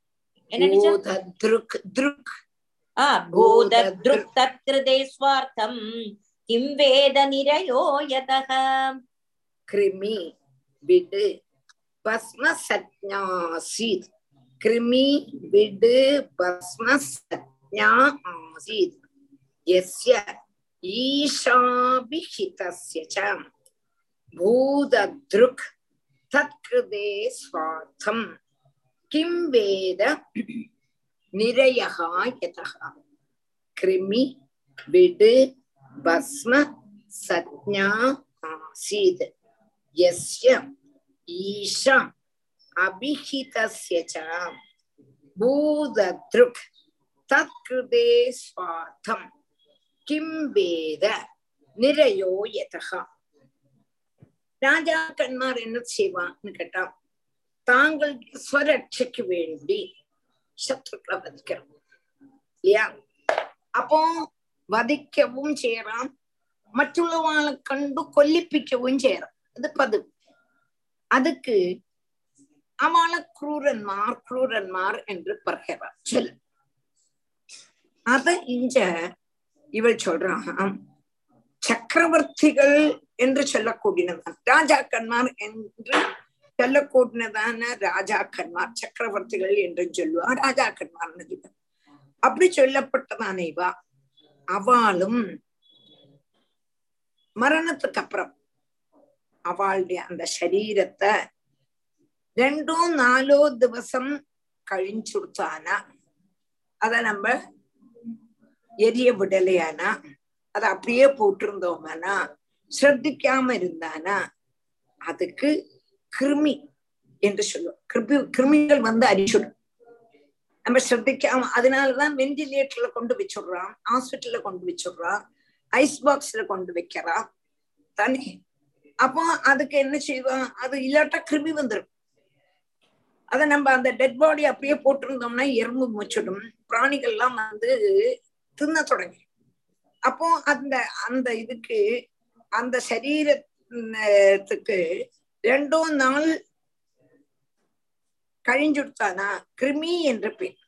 ദൃക് ദൃക് ആ ഭൂതദൃക് തത്കൃതേ സ്വാർത്ഥം കിം വേദ നിരയോ യതഃ கிருமி விடு பஸ்ம சஜ்ஞாசீத் கிருமி விடு பஸ்ம சஜ்ஞா ஆசீத் யஸ்ய ஈஷாபிஹிதஸ்ய ச பூதத்ருக் தத்கிருதே ஸ்வார்த்தம் கிம் வேத நிரயகா யதः கிருமி விடு பஸ்ம சஜ்ஞா ஆசீத் यस्य ईशा अभिहितस्य च भूददृक् तत्कृते स्वार्थं किं वेद நிரையோ யதகா ராஜாக்கன்மார் என்ன செய்வான்னு கேட்டா தாங்களுடைய ஸ்வரட்சைக்கு வேண்டி சத்ருக்களை வதிக்கிறோம் இல்லையா அப்போ வதிக்கவும் செய்யறான் മറ്റുള്ളവാളെ കണ്ടു കൊല്ലിപ്പിക്കവും ചെയ്യണം അത് പതിവ് அதுக்கு அவளை ക്രൂരന്മാർ ക്രൂരന്മാർ என்று പറയുறார் சொல்லு அத இங்க இவள் சொல்றான் சக்கரவர்த்திகள் என்று சொல்லக்கூடியதான் ராஜாக்கன்மார் என்று சொல்லக்கூடியதான ராஜாக்கன்மார் சக்கரவர்த்திகள் என்று சொல்லுவா ராஜாக்கன்மார்னு சொல்லுவா அப்படி சொல்லப்பட்டதான இவா அவளும் மரணத்துக்கு அப்புறம் அவளுடைய அந்த சரீரத்தை ரெண்டோ நாலோ திவசம் கழிஞ்சுடுத்தானா அத நம்ம எரிய விடலையானா அத அப்படியே போட்டிருந்தோமானா ஸ்ரத்திக்காம இருந்தானா அதுக்கு கிருமி என்று சொல்லுவோம் கிருமி கிருமிகள் வந்து அரிச்சுடும் நம்ம ஸ்ரத்திக்காம அதனாலதான் வெண்டிலேட்டர்ல கொண்டு வச்சுடுறான் ஹாஸ்பிட்டல்ல கொண்டு வச்சுடுறான் ஐஸ் பாக்ஸ்ல கொண்டு வைக்கிறா தானே அப்போ அதுக்கு என்ன செய்வா அது இல்லாட்டா கிருமி வந்துடும் அத நம்ம அந்த டெட் பாடி அப்படியே போட்டிருந்தோம்னா எறும்பு முச்சிடும் பிராணிகள்லாம் வந்து தின்ன தொடங்கி அப்போ அந்த அந்த இதுக்கு அந்த சரீரத்துக்கு ரெண்டோ நாள் கழிஞ்சுடுத்தானா கிருமி என்ற பேர்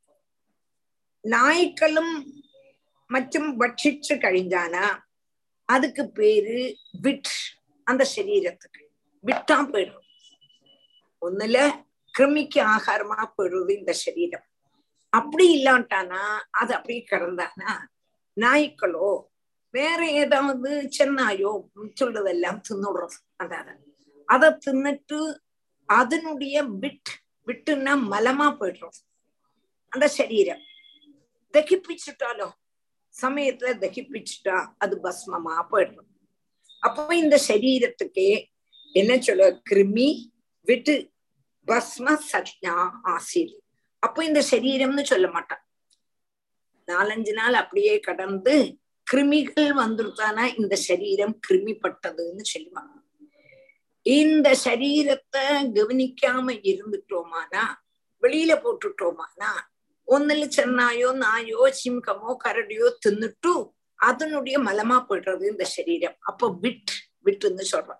நாய்க்களும் மற்றும் பட்சிச்சு கழிஞ்சானா அதுக்கு பேரு விட் அந்த சரீரத்துக்கு விட்டா போயிடும் ஒண்ணுல கிருமிக்கு ஆகாரமா போயிடுறது இந்த சரீரம் அப்படி இல்லாட்டானா அது அப்படியே கிடந்தானா நாய்க்களோ வேற ஏதாவது சென்னாயோ சொல்றதெல்லாம் தின்னுடுறது அதாவது அதை தின்னுட்டு அதனுடைய விட் விட்டுன்னா மலமா போயிடுறது அந்த சரீரம் தகிப்பிச்சுட்டாலோ சமயத்துல தகிப்பிச்சுட்டா அது பஸ்மமா போயிடும் அப்போ இந்த சரீரத்துக்கே என்ன சொல்ல கிருமி விட்டு பஸ்ம சக்ஞா ஆசில் அப்போ இந்த சரீரம்னு சொல்ல மாட்டான் நாலஞ்சு நாள் அப்படியே கடந்து கிருமிகள் வந்துருத்தானா இந்த சரீரம் கிருமிப்பட்டதுன்னு சொல்லுவாங்க இந்த சரீரத்தை கவனிக்காம இருந்துட்டோமானா வெளியில போட்டுட்டோமானா ஒன்னுல சென்னாயோ நாயோ சிம்கமோ கரடியோ தின்னுட்டு அதனுடைய மலமா போயிடுறது இந்த சரீரம் அப்போ விட் விட்டுன்னு சொல்றோம்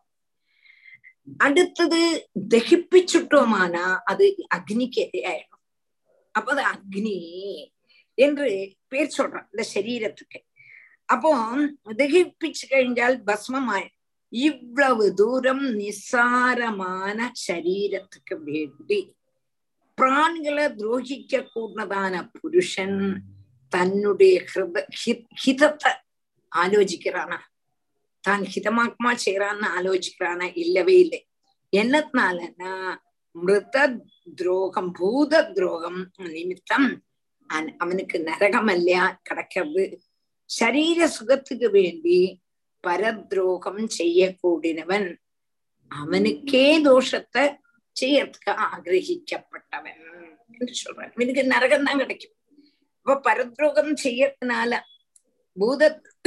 அடுத்தது தகிப்பிச்சுட்டோமானா அது அக்னிக்கு எதிராயிடும் அப்ப அது அக்னி என்று பேர் சொல்றான் இந்த சரீரத்துக்கு அப்போ தகிப்பிச்சு കഴിഞ്ഞാൽ பஸ்மமாய் இவ்வளவு தூரம் நிசாரமான சரீரத்துக்கு வேண்டி പ്രാണികളെ ദ്രോഹിക്ക കൂടുന്നതാന പുരുഷൻ തന്നുடைய ഹൃദ ഹിതത്തെ ஆலோசிக்கிறானா தான் ஹிதமாக்குமா செய்யறான்னு ஆலோசிக்கிறானா இல்லவே இல்லை என்னத்தினாலன்னா மிருத துரோகம் பூத துரோகம் நிமித்தம் அவனுக்கு நரகம் இல்லையா கிடைக்கிறது சரீர சுகத்துக்கு வேண்டி பரத்ரோகம் செய்யக்கூடியவன் அவனுக்கே தோஷத்தை செய்யறதுக்கு ஆகிரகிக்கப்பட்டவன் என்று சொல்றான் இவனுக்கு நரகம் தான் கிடைக்கும் அப்ப பரத்ரோகம் செய்யறதுனால பூத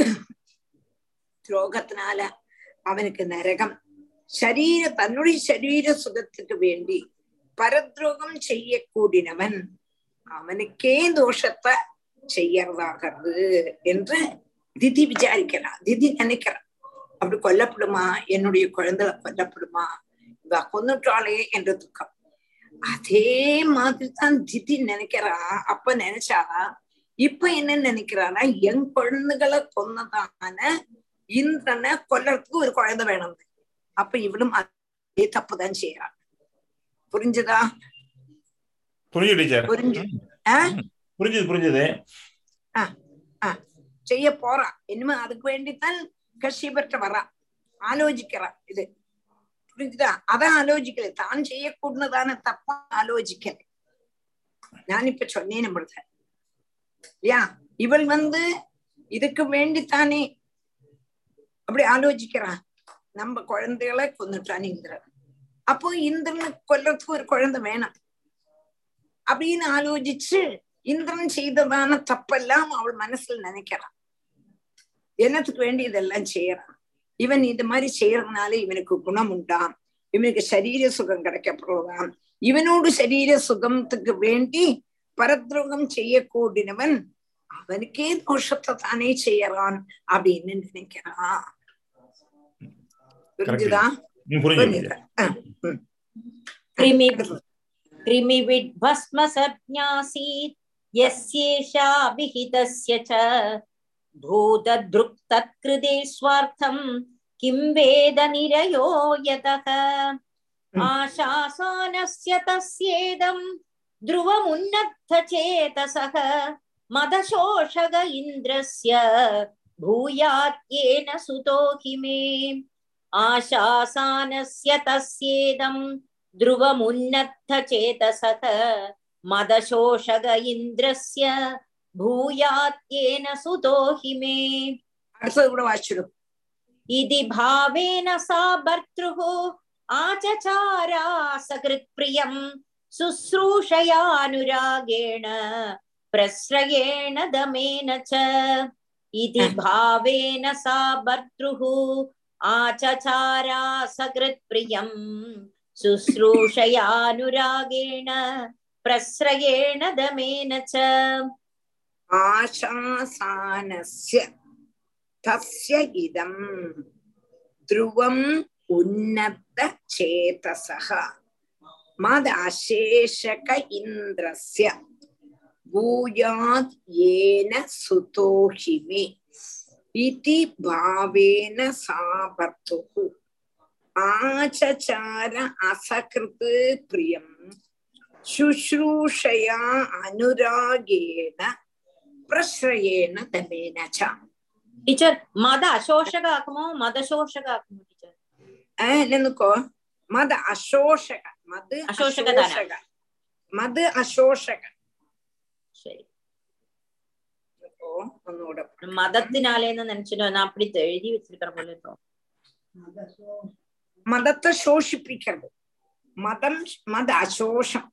துரோகத்தினால அவனுக்கு நரகம் சரீர தன்னுடைய சரீர சுகத்துக்கு வேண்டி பரத்ரோகம் செய்யக்கூடியவன் அவனுக்கே தோஷத்தை செய்யறதாகிறது என்று திதி விசாரிக்கிறான் திதி நினைக்கிறான் அப்படி கொல்லப்படுமா என்னுடைய குழந்தைகளை கொல்லப்படுமா இவ கொன்னுட்டாளே என்ற துக்கம் அதே மாதிரிதான் திதி நினைக்கிறா அப்ப நினைச்சா இப்ப என்ன நினைக்கிறானா என் குழந்தைகளை கொன்னதான இந்திரனை கொல்லறதுக்கு ஒரு குழந்தை வேணும் அப்ப இவளும் அதே தப்புதான் செய்யறான் புரிஞ்சுதா புரிஞ்சு டீச்சர் புரிஞ்சு புரிஞ்சது புரிஞ்சது செய்ய போறா இனிமே அதுக்கு வேண்டித்தான் கஷ்யப்பட்ட வரா ஆலோசிக்கிறா இது புரிஞ்சுதா அதான் ஆலோசிக்கல தான் செய்யக்கூடதான தப்பா ஆலோசிக்கல நான் இப்ப சொன்னேன் நம்மளுக்கு இல்லையா இவள் வந்து இதுக்கு வேண்டித்தானே அப்படி ஆலோசிக்கிறான் நம்ம குழந்தைகளை கொண்டுட்டான் இந்திரன் அப்போ இந்திரனை கொல்லறதுக்கு ஒரு குழந்தை வேணும் அப்படின்னு ஆலோசிச்சு இந்திரன் செய்ததான தப்பெல்லாம் அவள் மனசுல நினைக்கிறான் என்னத்துக்கு வேண்டி இதெல்லாம் செய்யறான் இவன் இந்த மாதிரி செய்யறதுனால இவனுக்கு குணம் உண்டாம் இவனுக்கு சரீர சுகம் கிடைக்கப்படுவதாம் இவனோடு சரீர சுகத்துக்கு வேண்டி பரத்ரோகம் செய்யக்கூடியவன் அவனுக்கே தோஷத்தை தானே செய்யறான் அப்படின்னு நினைக்கிறான் புரிஞ்சுதா புரிஞ்சுது कृमिविड्भस्मसज्ञासीत् यस्येषा विहितस्य च भूतदृक्तत्कृते स्वार्थम् किं वेद निरयो यतः आशासानस्य तस्येदम् ध्रुवमुन्नद्धचेतसः मदशोषग इन्द्रस्य भूयात् येन सुतो हि मे आशासानस्य तस्येदम् ध्रुवमुन्नद्धचेतसः मदशोषग इन्द्रस्य भूयात् येन सुतो हि मे அடுத்தது கூட வாசிடும் इति भावेन सा भर्तृः आचचारा सकृत्प्रियम् शुश्रूषयानुरागेण प्रश्रयेण दमेन च इति भावेन सा भर्तृः आचचारा सकृत्प्रियम् शुश्रूषयानुरागेण प्रस्रयेण दमेन च आशासानस्य तस्य इदम् ध्रुवम् उन्नतचेतसः मदशेषक इन्द्रस्य भूयात् येन सुतो हि मे इति भावेन सा भर्तुः आचचार असकृत् प्रियम् शुश्रूषया अनुरागेण प्रश्रयेण दमेन च ടീച്ചർ മത അശോഷകാക്കുമോ മതശോഷകാക്കുമോ ടീച്ചർ നിന്നുക്കോ മത് അശോഷക മത് അശോഷക താന. അശോഷക മത് അശോഷക ശരി ഓ ഒന്നുകൂടെ മതത്തിനാലേന്ന് നനച്ചിട്ട് நான் அப்படி எழுதி வச்சிருக்கிற போல இருக்கும் മതത്തെ ശോഷിപ്പിക്കരുത് മതം മത അശോഷം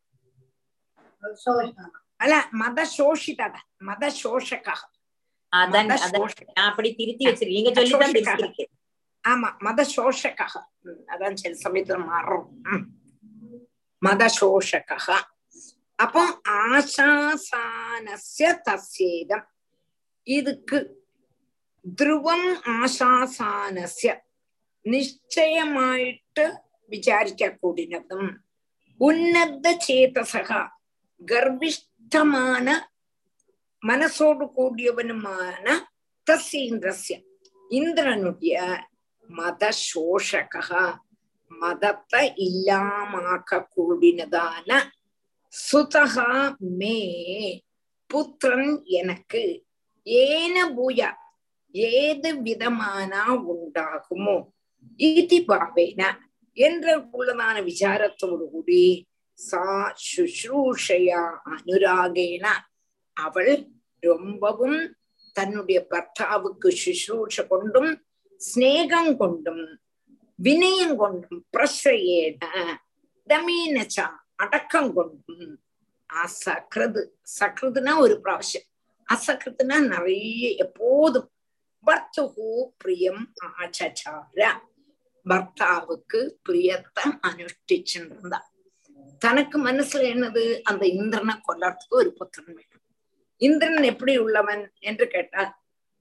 അല്ല മതശോഷിതത മതശോഷക அதான் அதான் மதசோஷக நான் அப்படி திருத்தி வச்சிருக்கேன் நீங்க சொல்லிதான் அசோஷக. திருத்திருக்கேன் ஆமா மதசோஷக அதான் சில சமயத்துல மாறும் ம். மதசோஷக அப்போ ஆசாசானஸ்ய தஸ்யேதம் இதுக்கு ധ്രുവം ആശാസാനസ്യ നിശ്ചയമായിട്ട് വിചാരിക്കൂടിനതും ഉന്നത ചേതസക ഗർഭിഷ്ഠமான மனசோடு கூடியவனுமான தஸ்ய இந்திரஸ்ய இந்திரனுடைய மத சோஷக மதத்தை இல்லாமாக்க கூடினதான சுதகா மே புத்திரன் எனக்கு ஏன பூயா ஏது விதமானா உண்டாகுமோ இதி பாவேன என்ற உள்ளதான விசாரத்தோடு கூடி சா சுஷ்ரூஷையா அனுராகேன அவள் ரொம்பவும் தன்னுடைய பர்த்தாவுக்கு சுஷ்ரூஷ கொண்டும் ஸ்நேகம் கொண்டும் வினயம் கொண்டும் பிரசையேன தமீனச்சா அடக்கம் கொண்டும் அசக்ரது சக்ரதுனா ஒரு பிராവശ്யம் அசக்ரதுனா நிறைய எப்போதும் பர்த்துகு பிரியம் ஆச்சார பர்த்தாவுக்கு பிரியத்தை அனுஷ்டிச்சுருந்தா தனக்கு மனசுல என்னது அந்த இந்திரனை கொல்லறதுக்கு ஒரு புத்திரன் வேணும் இந்திரன் எப்படி உள்ளவன் என்று கேட்டால்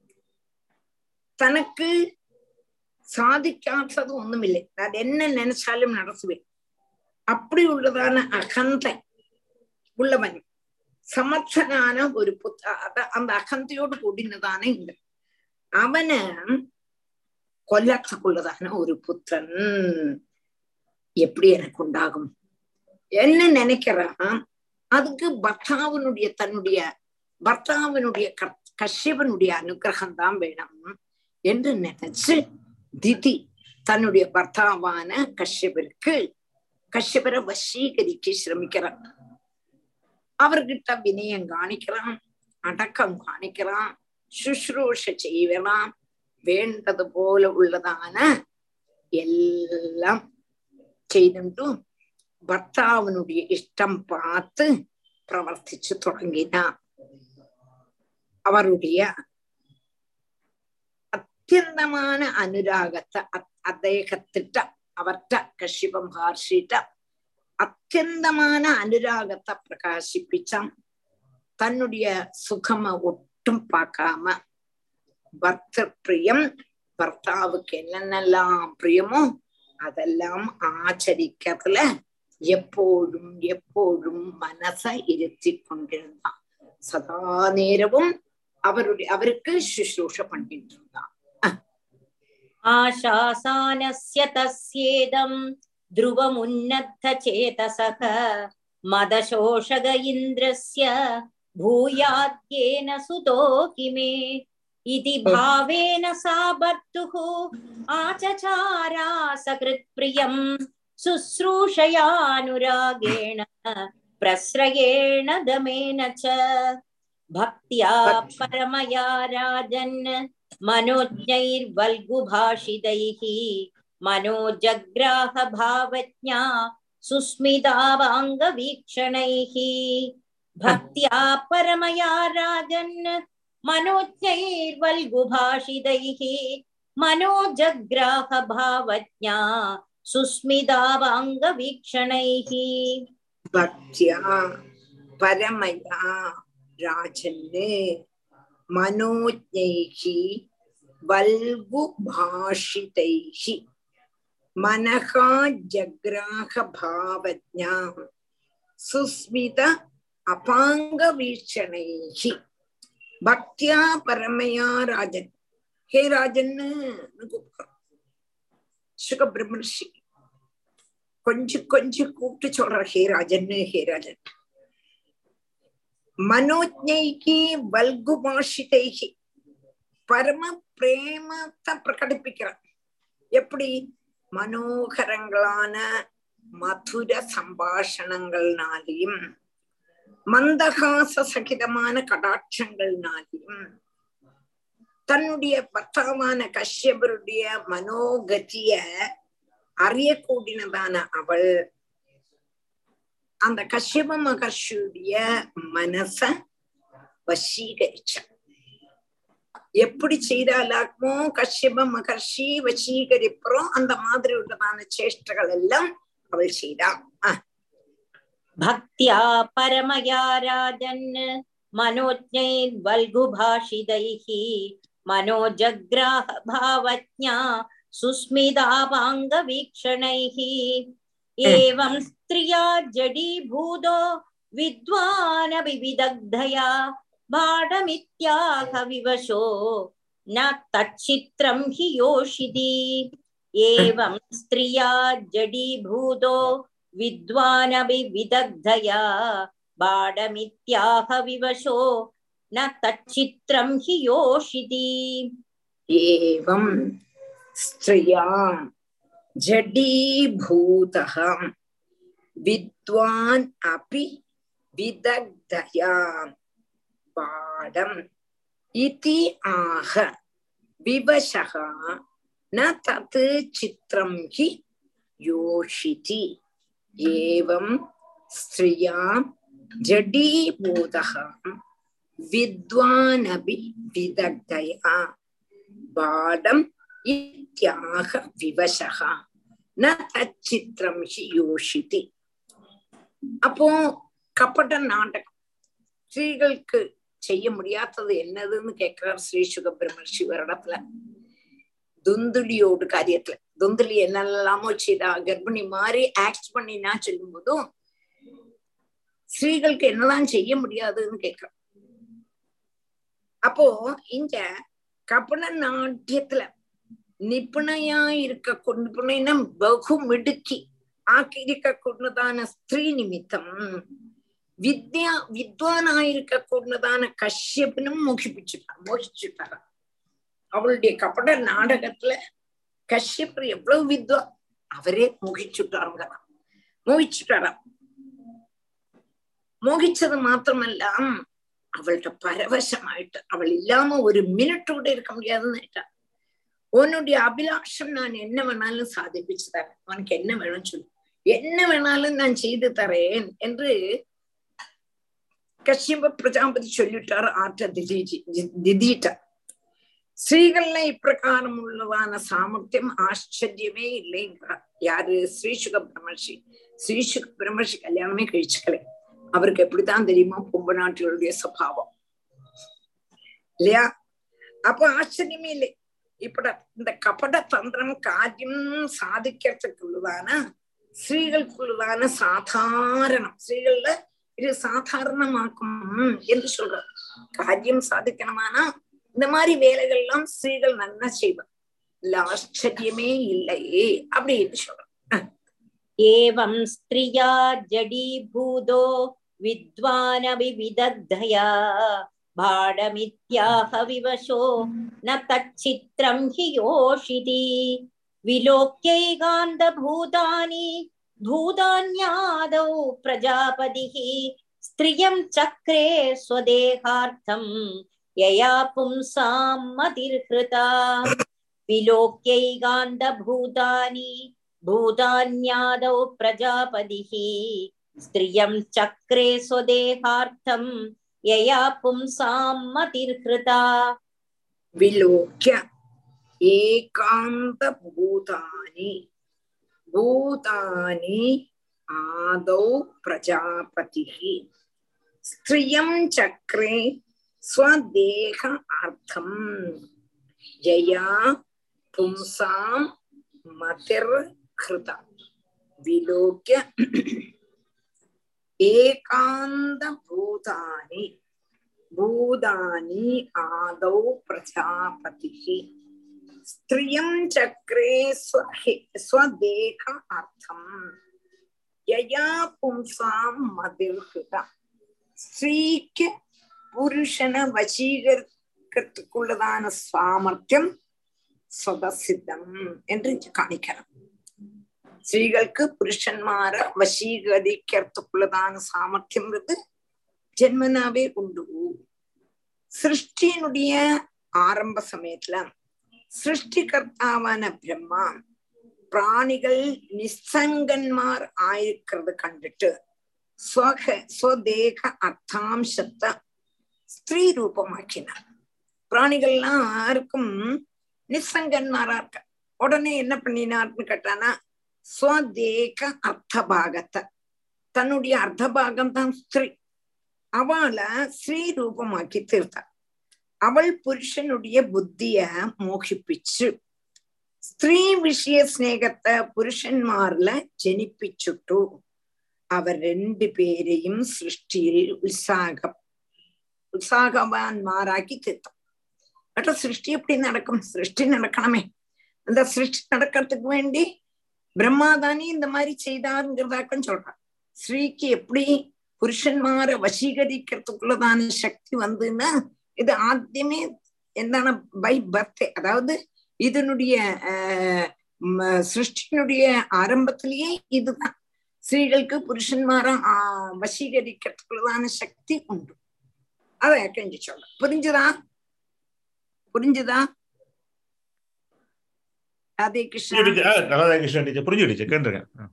தனக்கு சாதிக்காதது ஒண்ணுமில்லை அது என்ன நினைச்சாலும் நடத்துவேன் அப்படி உள்ளதான அகந்தை உள்ளவன் சமர்த்தனான ஒரு புத்த அத- அந்த அகந்தையோடு கூடினதான இந்திரன் அவனை கொல்லத்துக்குள்ளதான ஒரு புத்திரன் எப்படி எனக்கு உண்டாகும் என்ன நினைக்கிறான் அதுக்கு பர்த்தாவினுடைய தன்னுடைய பர்த்தாவினுடைய க- கஷ்யபனுடைய அனுகிரகம் தான் வேணும் என்று நினைச்சு திதி தன்னுடைய பர்த்தாவான கஷ்யபருக்கு கஷ்யபரை வசீகரிக்க சிரமிக்கிறான் அவர்கிட்ட வினயம் காணிக்கிறான் அடக்கம் காணிக்கிறான் சுஷ்ரூஷ செய்வலாம் வேண்டது போல உள்ளதான எல்லாம் ചെയ്തിട്ടും ഭർത്താവിനുடைய ഇഷ്ടം പാത്ത് പ്രവർത്തിച്ചു തുടങ്ങിന അവരുடைய അത്യന്തமான അനുരാഗത്തെ അ- അദ്ദേഹത്തിട്ട അവറ്റ കശ്യപ മഹർഷിട്ട അത്യന്തமான അനുരാഗത്തെ പ്രകാശിപ്പിച്ച தன்னுடைய சுகம ஒட்டும் பார்க்காம பர்த்தர் பிரியம் பர்த்தாவுக்கு என்னென்னலாம் பிரியமோ அதெல்லாம் ஆச்சரிக்கிறதுல எப்போதும் எப்போதும் மனசை இருத்தி கொண்டிருந்தான் சதா நேரமும் அவருடைய அவருக்கு சுஷ்ரூஷ பண்ணிட்டு இருந்தான் आशासानस्य तस्येदम् ध्रुवमुन्नद्धचेतसः मदशोषग इन्द्रस्य भूयाद्येन सुतो किमे इति भावेन सा भर्तुः आचचारा सकृत्प्रियम् शुश्रूषयानुरागेण प्रस्रयेण दमेन च भक्त्या परमया राजन् मनोज्ञैर्वल्गुभाषितैः मनोजग्राहभावज्ञा सुस्मितावाङ्गवीक्षणैः भक्त्या परमया राजन् मनोज्ञैर्वल्गुभाषितैः मनोजग्राहभावज्ञा सुस्मितावाङ्गवीक्षणैः பக்தியா பரமயா ராஜன்னு மனோஜைகி வல்கு பாஷிதைகி மனகா ஜக்ராக பாவஜா சுஸ்மித அபாங்க வீட்சணைகி பக்தியா பரமயா ராஜன் ஹே ராஜன்னு கூப்பிடுறோம் சுக பிரம்மர்ஷி கொஞ்சம் கொஞ்சம் கூப்பிட்டு சொல்ற ஹே ராஜன்னு ஹே ராஜன் மனோஜைகி வல்கு பாஷிதைகி பரம பிரேமத்தை பிரகடிப்பிக்கிறான் எப்படி மனோகரங்களான மதுர சம்பாஷணங்கள்னாலையும் மந்தகாச சகிதமான கடாட்சங்கள்னாலையும் தன்னுடைய பர்த்தாவான கஷ்யபருடைய மனோகதிய அறியக்கூடினதான அவள் அந்த கஷ்யப மகர்ஷியுடைய மனச வசீகரிச்ச எப்படி செய்தாலாக்குமோ கஷ்யப மகர்ஷி வசீகரிப்புறோம் அந்த மாதிரி உள்ளதான சேஷ்டங்கள் எல்லாம் அவள் செய்தா भक्त्या परमया राजन् मनोज्ञैर्वल्गुभाषितैः मनोजग्राहभावज्ञा सुस्मितावाङ्गवीक्षणैः एवं स्त्रिया जडीभूतो विद्वानपि विदग्धया बाढमित्याह विवशो न तच्चित्रं हि योषिति एवं स्त्रिया जडीभूतो विद्वानपि विदग्धया बाढमित्याह विवशो न तच्चित्रं हि योषिति एवं स्त्रिया जडीभूतः विद्वान् अपि विदग्धया बाढम् इति आह विवशः न तत् चित्रं हि योषिति एवं स्त्रिया जडीभूतः विद्वानपि विदग्धया बाढम् इत्याह विवशः न तच्चित्रं हि யோஷிதி அப்போ கப்பட்ட நாடகம் ஸ்திரீகளுக்கு செய்ய முடியாதது என்னதுன்னு கேட்கிறார் ஸ்ரீ சுக பிரம்மர்ஷி ஒரு இடத்துல துந்துலியோடு காரியத்துல துந்துலி என்னெல்லாமோ செய்தா கர்ப்பிணி மாதிரி ஆக்ட் பண்ணினா சொல்லும் போதும் ஸ்திரீகளுக்கு என்னதான் செய்ய முடியாதுன்னு கேட்கிறான் அப்போ இங்க கப்பன நாட்டியத்துல நிபுணையா இருக்க நிபுணைனா பகு மிடுக்கி ஆக்கி இருக்க கொண்டதான ஸ்திரீ நிமித்தம் வித்யா வித்வானாயிருக்க கொண்டதான கஷ்யப்பனும் மோகிப்பிச்சுட்டார் மோகிச்சுட்டாரா அவளுடைய கப்பட நாடகத்துல கஷ்யப்பர் எவ்வளவு வித்வா அவரே மோகிச்சுட்டாருங்க மோகிச்சுட்டாராம் மோகிச்சது மாத்திரமல்ல அவள்கிட்ட பரவசமாயிட்டு அவள் இல்லாம ஒரு மினிட் கூட இருக்க முடியாதுன்னு உன்னுடைய அபிலாஷம் நான் என்ன வேணாலும் சாதிப்பிச்சு தரேன் உனக்கு என்ன வேணும் சொல்லு என்ன வேணாலும் நான் செய்து தரேன் என்று கஷ்யப பிரஜாபதி சொல்லிட்டார் ஆற்ற திடீஜி திடீட்ட ஸ்ரீகள்ல இப்பிரகாரம் உள்ளதான சாமர்த்தியம் ஆச்சரியமே இல்லைங்கிறார் யாரு ஸ்ரீசுக பிரம்மர்ஷி ஸ்ரீசுக பிரம்மர்ஷி கல்யாணமே கழிச்சுக்கலை அவருக்கு எப்படித்தான் தெரியுமா பொம்பு நாட்டிகளுடைய சபாவம் இல்லையா அப்ப ஆச்சரியமே இல்லை இப்பட இந்த கபட தந்திரம் காரியம் சாதிக்கிறதுக்குள்ளதான ஸ்ரீகளுக்குள்ளதான சாதாரணம் ஸ்ரீகள்ல இது சாதாரணமாக்கும் என்று சொல்ற காரியம் சாதிக்கணுமானா இந்த மாதிரி வேலைகள் எல்லாம் ஸ்ரீகள் நல்லா செய்வார் இல்ல ஆச்சரியமே இல்லையே அப்படின்னு சொல்றோம் एवं स्त्रिया जडीभूतो विद्वानपि विदग्धया भाडमित्याह विवशो न तच्चित्रं हि योषिति विलोक्यैकान्तभूतानि भूतान्यादौ प्रजापतिः स्त्रियं चक्रे स्वदेहार्थं यया पुंसां मतिर्हृता विलोक्यैकान्तभूतानि भूतान्यादौ प्रजापतिः स्त्रियं चक्रे स्वदेहार्थं यया पुंसां मतिर्हृता विलोक्य एकान्तभूतानि भूतानि आदौ प्रजापतिः स्त्रियं चक्रे स्वदेह अर्थम् यया पुंसां मतिर्हृता विलोक्य एकान्तभूतानि भूतानि आदौ प्रजापतिः स्त्रियं चक्रे स्वहि- स्वदेह अर्थम् यया पुंसां मதிர்கிட்ட ஸ்திரீக்கு புருஷனை வசீகரிக்கிறதுக்குள்ளதான சாமர்த்தியம் സ്വതസിദ്ധം என்று കാണിക്കണം സ്ത്രീകൾക്ക് പുരുഷന്മാരെ വശീകരിക്കത്തുള്ളതാണ് സാമർഥ്യംன்றது ஜென்மனாவே உண்டு சிருஷ்டியினுடைய ஆரம்ப சமயத்துல சிருஷ்டிகர்த்தாவான பிரம்மா பிராணிகள் நிசங்கன்மார் ஆயிருக்கிறத கண்டுட்டு ஸ்வக ஸ்வதேக அர்த்தாம்சத்தை ஸ்திரீ ரூபமாக்கினார் பிராணிகள்லாம் யாருக்கும் நிசங்கன்மாரா இருக்க உடனே என்ன பண்ணினார்னு கேட்டானா ஸ்வதேக அர்த்த பாகத்தை தன்னுடைய அர்த்த பாகம் தான் ஸ்திரீ அவளை ஸ்ரீ ரூபமாக்கி தீர்த்தார் அவள் புருஷனுடைய புத்திய மோகிப்பிச்சு ஸ்திரீ விஷய സ്നേഹത്തെ പുരുഷന്മാരില് ജനിപ്പിച്ചിട്ടു അവർ രണ്ടുപേരെയും സൃഷ്ടിയിൽ ഉത്സാഹം உற்சாகவான்மாராக்கி தீர்த்தம் கேட்டா சிருஷ்டி எப்படி நடக்கும் சிருஷ்டி நடக்கணுமே அந்த சிருஷ்டி நடக்கிறதுக்கு வேண்டி பிரம்மாதானி இந்த மாதிரி செய்தாருங்கிறதாக்கம் சொல்றான் ஸ்ரீக்கு எப்படி புருஷன்மார வசீகரிக்கிறதுக்குள்ளதான சக்தி வந்துன்னா இது ஆദ്യമേ എന്താണ് ബൈ ബർത്ത് അതായത് ഇതിനുடைய ஆஹ் சிருஷ்டியினுடைய ஆரம்பத்திலேயே இதுதான் ஸ்திரீகளுக்கு புருஷன்மார ஆஹ் வசீகரிக்கிறதுக்குள்ளதான சக்தி உண்டு அதை கஞ்சி சொல்ல புரிஞ்சுதா புரிஞ்சுதா ராதே கிருஷ்ணா ராதாகிருஷ்ணன் டீச்சர் புரிஞ்சு டீச்சர் கேட்டுருக்கேன்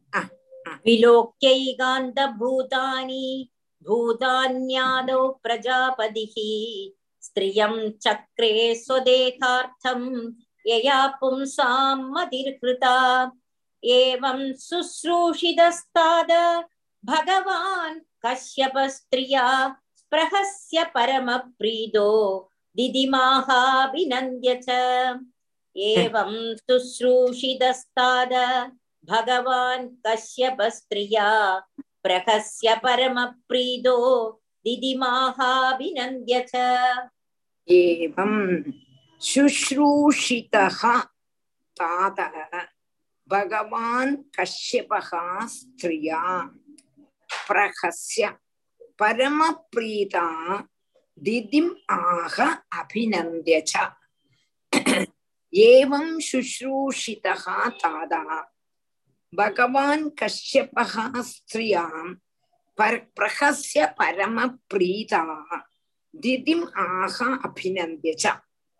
विलोक्यैकान्तभूतानि भूतान्यादौ प्रजापतिः स्त्रियं चक्रे स्वदेहार्थं यया पुंसां मतिर्हृता एवं शुश्रूषितस्ताद भगवान् कश्यपस्त्रिया प्रहस्य परमप्रीतो दिदिमाहाभिनन्द्य च एवं शुश्रूषितस्ताद भगवान् कश्यपस्त्रिया प्रहस्य परमप्रीतो दिदिमाहाभिनन्द्य च एवं शुश्रूषितः तातः भगवान् कश्यपः स्त्रिया प्रहस्य परमप्रीता दिदिम् आह अभिनन्द्य च एवं शुश्रूषितः तादा भगवान् कश्यपः स्त्रियां पर प्रहस्य परमप्रीता दिदिम् आह अभिनन्द्य च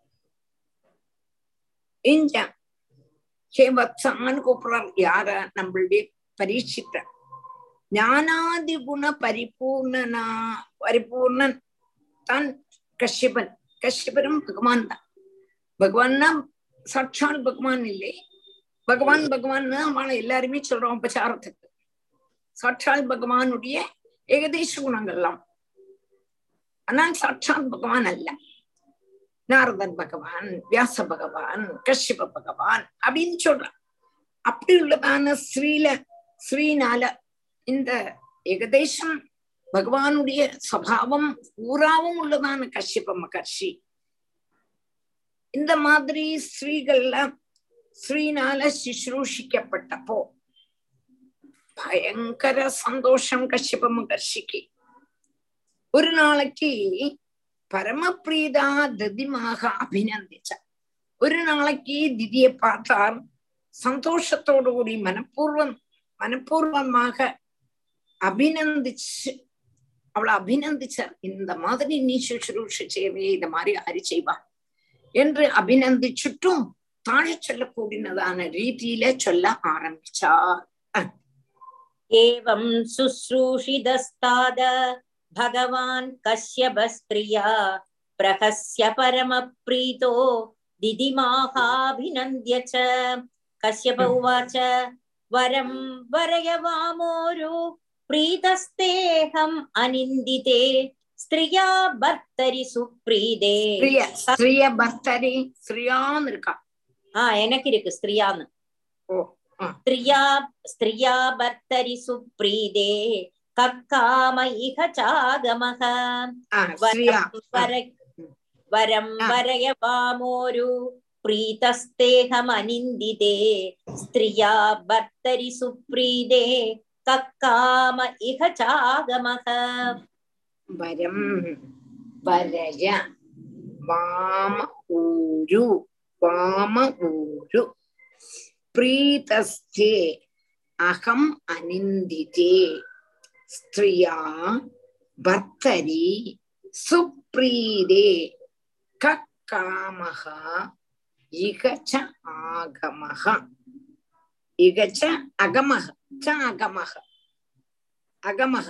இங்க ஹே வத்சான்னு கூப்பிடுறார் யார நம்மளுடைய பரீட்சித்த ஞானாதி குண பரிபூர்ணனா பரிபூர்ணன் தான் கஷ்யபன் கஷ்யபரும் பகவான் தான் பகவான்னா சாட்சால் பகவான் இல்லை பகவான் பகவான் அவனை எல்லாருமே சொல்றோம் உபச்சாரத்துக்கு சாட்சால் பகவானுடைய ஏகதேச குணங்கள்லாம் ஆனால் சாட்சாத் பகவான் அல்ல நாரதன் பகவான் வியாச பகவான் கஷ்யப பகவான் அப்படின்னு சொல்றான் அப்படி உள்ளதான ஸ்ரீல ஸ்ரீனால இந்த ஏகதேசம் பகவானுடைய சபாவம் பூராவும் உள்ளதான கஷ்யப மகர்ஷி இந்த மாதிரி ஸ்ரீகள்ல ஸ்ரீனால சுശ്രൂഷിக்கப்பட்டப்போ பயங்கர சந்தோஷம் கஷ்யப மகர்ஷிக்கு ஒரு நாளைக்கு பரமபிரீதா ததிமாக அபிநந்திச்ச ஒரு நாளைக்கு திதியை பார்த்தார் சந்தோஷத்தோடு கூடி மனப்பூர்வம் மனப்பூர்வமாக அபிநந்திச்சு அவளை அபிநந்திச்சார் இந்த மாதிரி நீ சுசுரூஷ செய்வே இந்த மாதிரி யாரு செய்வா என்று அபிநந்திச்சுட்டும் தாழ சொல்லக்கூடியதான ரீதியில சொல்ல ஆரம்பிச்சார் एवं शुश्रूषितस्ताद भगवान् कश्यपस्त्रिया प्रहस्य परमप्रीतो दिदिमाहाभिनन्द्य च कश्यप उवाच वरं वरय वामोरु प्रीतस्तेऽहम् अनिन्दिते स्त्रिया भर्तरि सुप्रीदे ஸ்திரிய ஸ்திரிய பர்த்தரி ஸ்திரியான்னு இருக்கா ஆ எனக்கு இருக்கு ஸ்திரியான்னு ஓ ஆ. ஸ்திரியா ஸ்திரியா பர்த்தரி சுப்ரீதே கக்காம இக சாகமக ஆ, ஸ்திரியா வர வரம் ஆ. வரய வாமோரு प्रीतस्तेऽहमनिन्दिते स्त्रिया भर्तरि सुप्रीदे कक्काम इह चागमः വരം വരയ വാമ ഊരു വാമ ഊരു പ്രീതസ്ഥേ അഹം അനിന്ദിതേ സ്ത്രിയാ ഭർത്തരി സുപ്രീതേ കക്കാമഹ ഇഹ ച ആഗമഹ ഇഹ ച അഗമഹ ച അഗമഹ അഗമഹ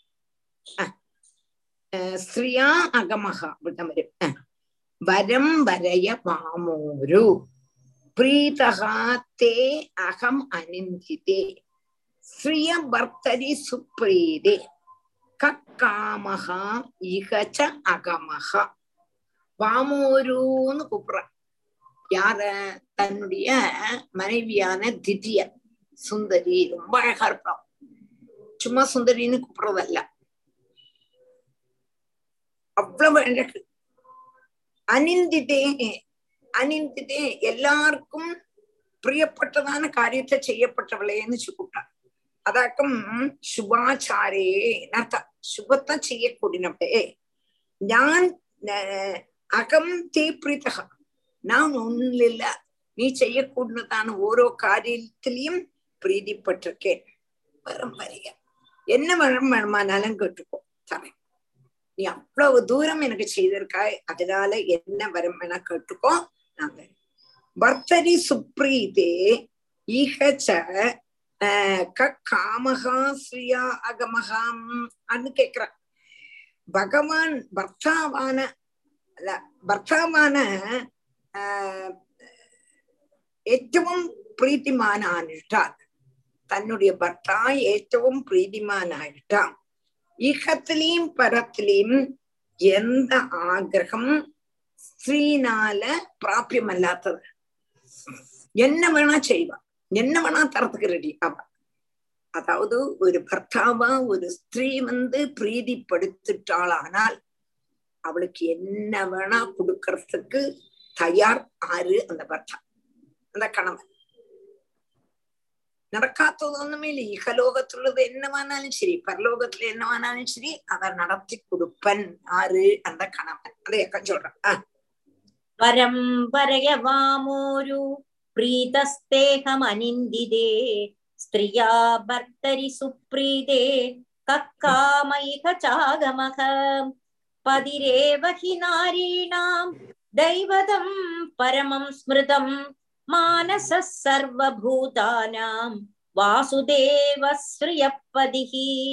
സ്ത്രീയാ അഗമഹ ഇവിടെ വരും ആ. വരം വരയ വാമോരു പ്രീതഃ തേ അഹം അനിന്ദിതേ ശ്രിയ ഭർത്തരി സുപ്രീതേ കക്കാമഹ ഇഹ ച അഗമഹ வாமோருன்னு கூப்பிடுற யார தன்னுடைய மனைவியான திதிய சுந்தரி ரொம்ப அழகா இருப்பான் சும்மா சுந்தரின்னு கூப்பிடுறதல்ல அவ்வளவு அழகு அனிந்திதே அனிந்திதே எல்லாருக்கும் பிரியப்பட்டதான காரியத்தை செய்யப்பட்டவளேன்னு கூப்பிட்டான் അതാക്കും ശുഭാചാരേ എന്നർത്ഥം ശുഭത്തെ ചെയ്യക്കൂടിനവളെ ഞാൻ ஆஹ், அகம் தே பிரீதக நான் ஒண்ணும் இல்ல நீ செய்யக்கூடியதான ஓரோ காரியத்திலையும் பிரீதிப்பட்டிருக்கேன் வரம் வரைய என்ன வரம் வேணுமானாலும் கேட்டுக்கோ தரேன் நீ அவ்வளவு தூரம் எனக்கு செய்திருக்காய் அதனால என்ன வரம் வேணா கேட்டுக்கோ நான் தரேன் பர்த்தரி சுப்ரீதே ஈகச்ச ஆஹ், க காமகா ஸ்ரீயா அகமகாம் அன்னு கேக்குறான் பகவான் பர்த்தாவான അല്ല ഭർത്താവാണ് ആഹ്, ഏറ്റവും പ്രീതിമാനായിട്ടാൽ തന്നുடைய ഭർത്താ ഏറ്റവും പ്രീതിമാനായിട്ടാ ഇഹത്തിലെയും പരത്തിലെയും എന്ത ആഗ്രഹം സ്ത്രീനാല പ്രാപ്യമല്ലാത്തത് என்ன வேணா செய்வா என்ன வேணா தரத்துக்கு ரெடி அவ அதாவது ஒரு பர்த்தாவா ஒரு ஸ்திரீ வந்து பிரீதிப்படுத்திட்டாளானால் அவளுக்கு என்ன வேணா கொடுக்கறதுக்கு தயார் ஆறு அந்த பர்த்தா அந்த கணவன் நடக்காத்தது ஒண்ணுமே இல்லை இகலோகத்துள்ளது என்னவானாலும் சரி பரலோகத்துல என்னவானாலும் சரி அதை நடத்தி கொடுப்பன் ஆறு அந்த கணவன் அதை எக்க சொல்றான் ஆஹ் वरं वरय वामोरु प्रीतस्तेऽहमनिन्दिते स्त्रिया भर्तरि सुप्रीदे कक्काम इह चागमः पतिरेव हि नारीणां दैवतं परमं स्मृतं मानसः सर्वभूतानां वासुदेवः श्रियपदिः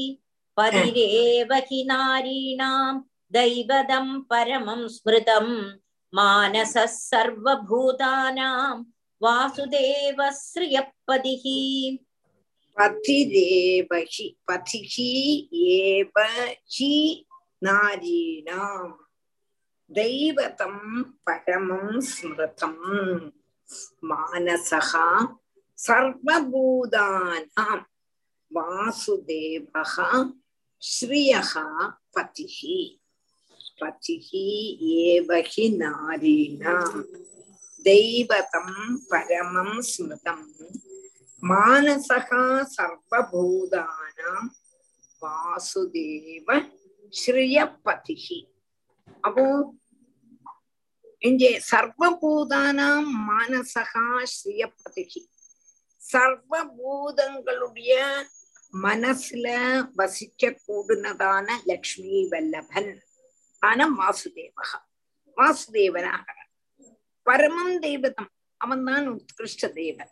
पतिरेव हि नारीणां दैवतं परमं स्मृतं मानसः सर्वभूतानां वासुदेवः श्रियपदिः பதிரேவஹி பதிஹி ஏவ ஹி நாரீணாம் தெய்வதம் பரமம் ஸ்மிருதம் மானசகா சர்வபூதானாம் வாசுதேவः ஸ்ரீயः பதிஹி பதிஹி ஏவ ஹி நாரீணாம் தெய்வதம் பரமம் ஸ்மிருதம் மானசகா சர்வபூதானாம் வாசுதேவ ஸ்ரீயபதிகி அப்போ இங்கே சர்வபூதானாம் மானசகா ஸ்ரீயபதிகி சர்வபூதங்களுடைய மனசுல வசிக்க கூடுனதான லக்ஷ்மி வல்லபன் ஆன வாசுதேவகா வாசுதேவனாக பரமம் தெய்வதம் அவன்தான் உத்கிருஷ்ட தேவன்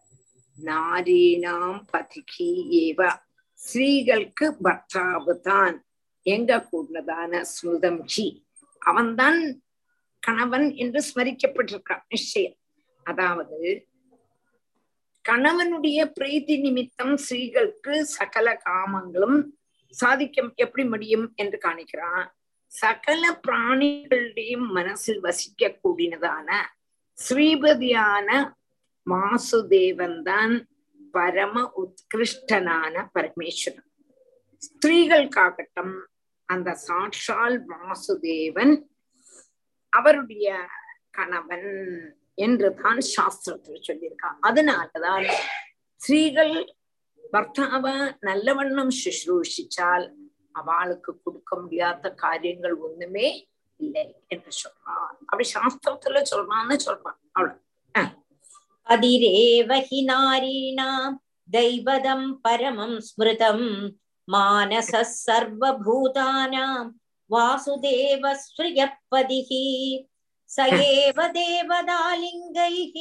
നാരീണാം പതികി ഏവ സ്ത്രീകൾക്ക് ഭർത്താവ് താൻ எங்க கூடதான ஸ்மிருதம் ஜி அவன்தான் கணவன் என்று ஸ்மரிக்கப்பட்டிருக்கான் நிச்சயம் அதாவது கணவனுடைய பிரீத்தி நிமித்தம் ஸ்ரீகளுக்கு சகல காமங்களும் சாதிக்க எப்படி முடியும் என்று காணிக்கிறான் சகல பிராணிகளுடையும் மனசில் வசிக்க கூடினதான ஸ்ரீபதியான வாசுதேவன் தான் பரம உத்கிருஷ்டனான பரமேஸ்வரன் ஸ்திரீகளுக்காகட்டும் அந்த சாட்சால் வாசுதேவன் அவருடைய கணவன் என்றுதான் சாஸ்திரத்தில் சொல்லியிருக்கான் அதனாலதான் ஸ்திரீகள் பர்த்தாவ நல்லவண்ணம் சுஷ்ரூஷிச்சால் அவளுக்கு கொடுக்க முடியாத காரியங்கள் ஒண்ணுமே இல்லை என்று சொல்றான் அப்படி சாஸ்திரத்துல சொல்றான்னு சொல்றான் அவ்வளவு அதிரேவ ஹி நாரீணாம் दैवदं परमं स्मृतं मानसः सर्वभूतानां वासुदेवस्त्रियपदिः स एव देवदालिङ्गैः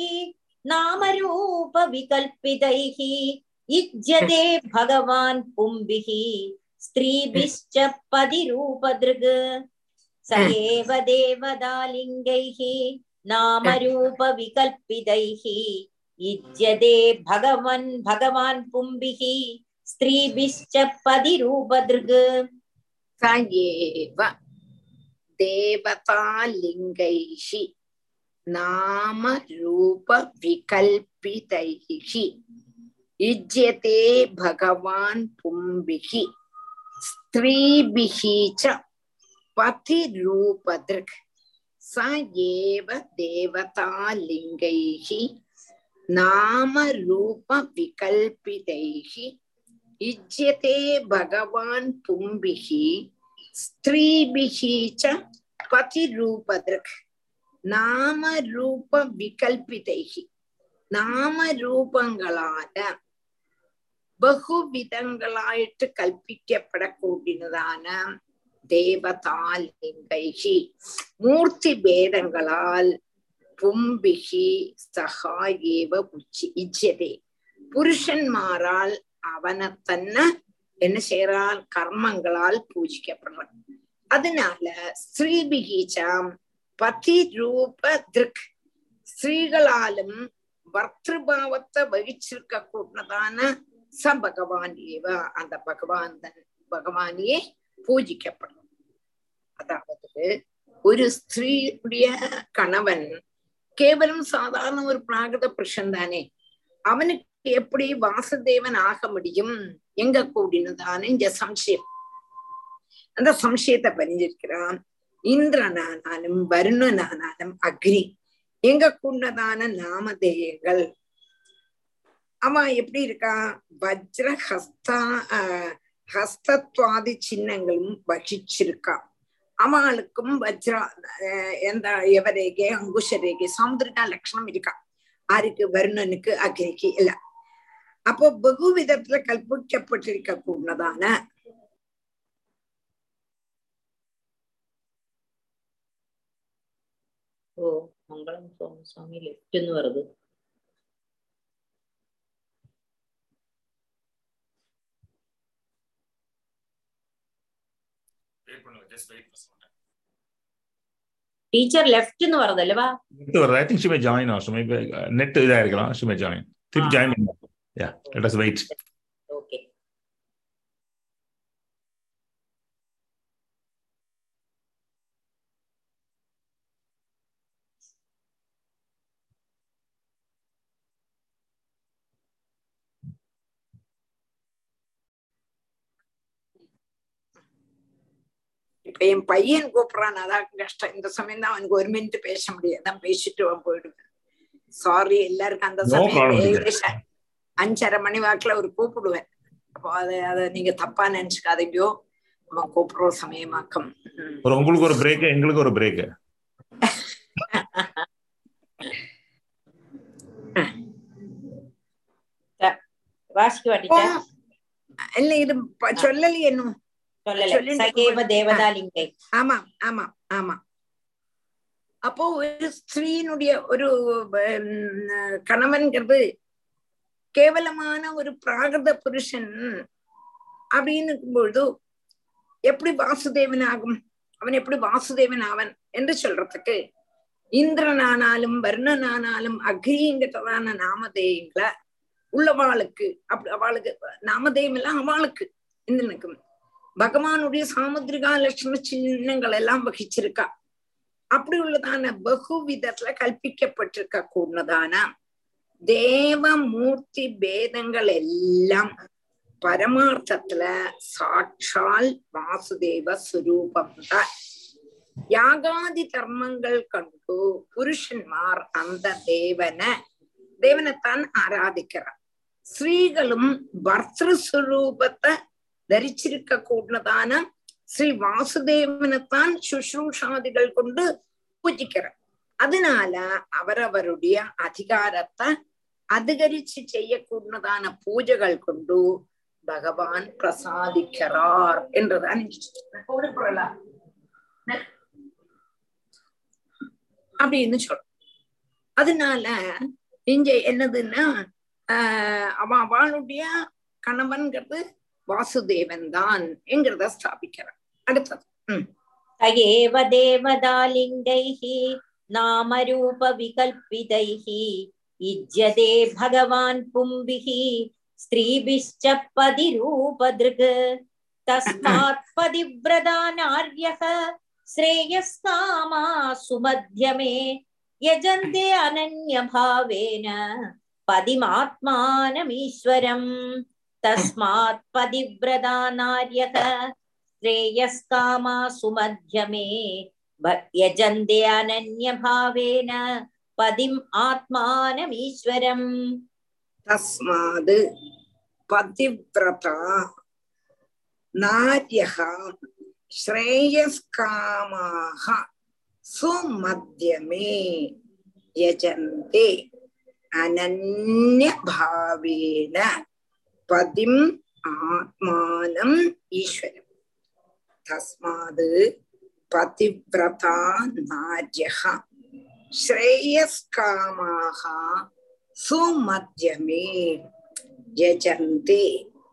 नामरूपविकल्पितैः युज्यते भगवान् पुंभिः स्त्रीभिश्च पदिरूपदृग् स एव देवदालिङ्गैः नामरूपविकल्पितैः युज्यते भगवन् भगवान् पुंभिः स्त्रीभिश्च पदिरूपदृग् स एव देवतालिङ्गैः नामरूपविकल्पितैः युज्यते भगवान् पुंभिः स्त्रीभिः च पतिरूपदृक् स एव देवतालिङ्गैः नामरूपविकल्पितैः युज्यते भगवान् पुंभिः स्त्रीभिः च पतिरूपदृक् நாமரூபவிகல்பிதைः நாமரூபங்களால பகுவிதங்களாயிட்டு கல்பிக்கப்படக்கூடியதான தேவதாலிங்கைகி மூர்த்தி பேதங்களால் பும்பிகி சகா ஏவ உச்சி இச்சதே புருஷன்மாரால் அவனை தன்னை என்ன செய்யறால் கர்மங்களால் பூஜிக்கப்படுறான் அதனால ஸ்ரீபிகீச்சாம் பதி ரூப திருக் ஸ்ரீகளாலும் வர்த்திருபாவத்தை வகிச்சிருக்க கூடதான ச பகவான் ஏவ அந்த பகவான் தன் பகவானியே பூஜிக்கப்படும் அதாவது ஒரு ஸ்திரீடைய கணவன் கேவலம் சாதாரண ஒரு பிராகிருத புருஷன் தானே அவனுக்கு எப்படி வாசுதேவன் ஆக முடியும் எங்க கூடினதான இந்த சம்சயம் அந்த சம்சயத்தை பறிஞ்சிருக்கிறான் இந்திரனானாலும் வருணனானாலும் அக்னி எங்க கூடதான நாமதேயங்கள் அவன் எப்படி இருக்கா வஜ்ர ஹஸ்தா ஆஹ் ஹஸ்தத்வாதி சின்னங்களும் வகிச்சிருக்கா அவளுக்கும் வஜ்ர எந்த எவரேகே அங்குஷரேகே சமுதிரிகா லட்சணம் இருக்கா ஆருக்கு வருணனுக்கு அக்னிக்கு இல்ல அப்போ பகு விதத்துல கல்பிக்கப்பட்டிருக்க கூடதான ഓ മംഗളം സ്വാമി ലെഫ്റ്റ് എന്ന് പറയുന്നത് ടീച്ചർ ലെഫ്റ്റ് എന്ന് പറഞ്ഞല്ലേ വാ I think she may join also. Maybe uh, net ഇതായിരിക്കണം. She may join. Tip Ah. join. Yeah, let us wait. Okay இப்ப என் பையன் கூப்பிடுறான் அதான் கஷ்டம் இந்த சமயம் தான் அவனுக்கு ஒரு மினிட் பேச முடியாது தான் பேசிட்டு அவன் போயிடுவேன் சாரி எல்லாருக்கும் அந்த No சமயம் problem, teacher. ஏகദേശம் அஞ்சரை மணி வாக்குல ஒரு கூப்பிடுவேன் அப்போ அதை அதை நீங்க தப்பா நினைச்சுக்காதீங்கோ அவன் கூப்பிடுற சமயமாக்கம் ம். ஒரு உங்களுக்கு ஒரு பிரேக் எங்களுக்கு ஒரு பிரேக் വാശിക്ക് ടീച്ചർ இல்ல இது ப- சொல்லலையே இன்னும் ചൊല്ലല്ലേ ചൊല്ലിണ്ട് സകേവ ദേവതാലിംഗൈ ஆமா ஆமா ஆமா அப்போ ஒரு ஸ்திரீனுடைய ஒரு உம், கணவன்கிறது கேவலமான ஒரு பிராகிருத புருஷன் அப்படின்னு இருக்கும்பொழுது எப்படி வாசுதேவன் ஆகும் அவன் எப்படி வாசுதேவன் ஆவன் என்று சொல்றதுக்கு இந்திரனானாலும் வருணனானாலும் அக்னிங்கிறதான நாமதேயங்களை உள்ளவாளுக்கு அப்படி அவளுக்கு நாமதேயம் எல்லாம் அவளுக்கு இந்திரனுக்கு பகவானுடைய சாமுத்திரிகா லட்சுமண சின்னங்கள் எல்லாம் வகிச்சிருக்கா அப்படி உள்ளதான பகுவிதத்துல கல்பிக்கப்பட்டிருக்க கூடதான தேவமூர்த்தி பேதங்கள் எல்லாம் பரமார்த்தத்துல சாட்சால் வாசுதேவ சுரூபம் தான் யாகாதி தர்மங்கள் கண்டு புருஷன்மார் அந்த தேவனை தேவனைத்தான் ஆராதிக்கிறார் ஸ்ரீகளும் பர்திருஸ்வரூபத்தை தரிச்சிருக்க கூடதான ஸ்ரீ வாசுதேவனைத்தான் சுஷ்ரூஷாதிகள் கொண்டு பூஜிக்கிறார் அதனால அவரவருடைய அதிகாரத்தை அதிகரிச்சு செய்யக்கூடதான பூஜைகள் கொண்டு பகவான் பிரசாதிக்கிறார் என்றுதான் பொருள்படலாம் அப்படின்னு சொல்றோம் அதனால இங்க என்னதுன்னா ஆஹ் அவ அவளுடைய கணவன்கிறது வாசுதேவன் தான் என்கிறத ஸ்தாபிக்கிறார் அடுத்தது உம் तयेव देवदालिङ्गैः नामरूपविकल्पितैः युज्यते भगवान् पुंभिः स्त्रीभिश्च पदिरूपदृक् तस्मात् पतिव्रता नार्यः श्रेयस्कामा सुमध्यमे यजन्ते अनन्यभावेन पदिमात्मानमीश्वरम् तस्मात् पतिव्रता नार्यः श्रेयस्कामा सुमध्यमे भ- यजन्ते अनन्यभावेन पदिम् आत्मानमीश्वरम् தஸ்மாது பதிவிரதா நாரியः ஸ்ரேயஸ்காமாக சுமத்தியமே யஜந்தே அனன்யபாவேன பதிம் ஆத்மானம் ஈஸ்வரம் தஸ்மாது பதிவிரதா நாரியः ஸ்ரேயஸ்காமாக சுமத்தியமே யஜந்தே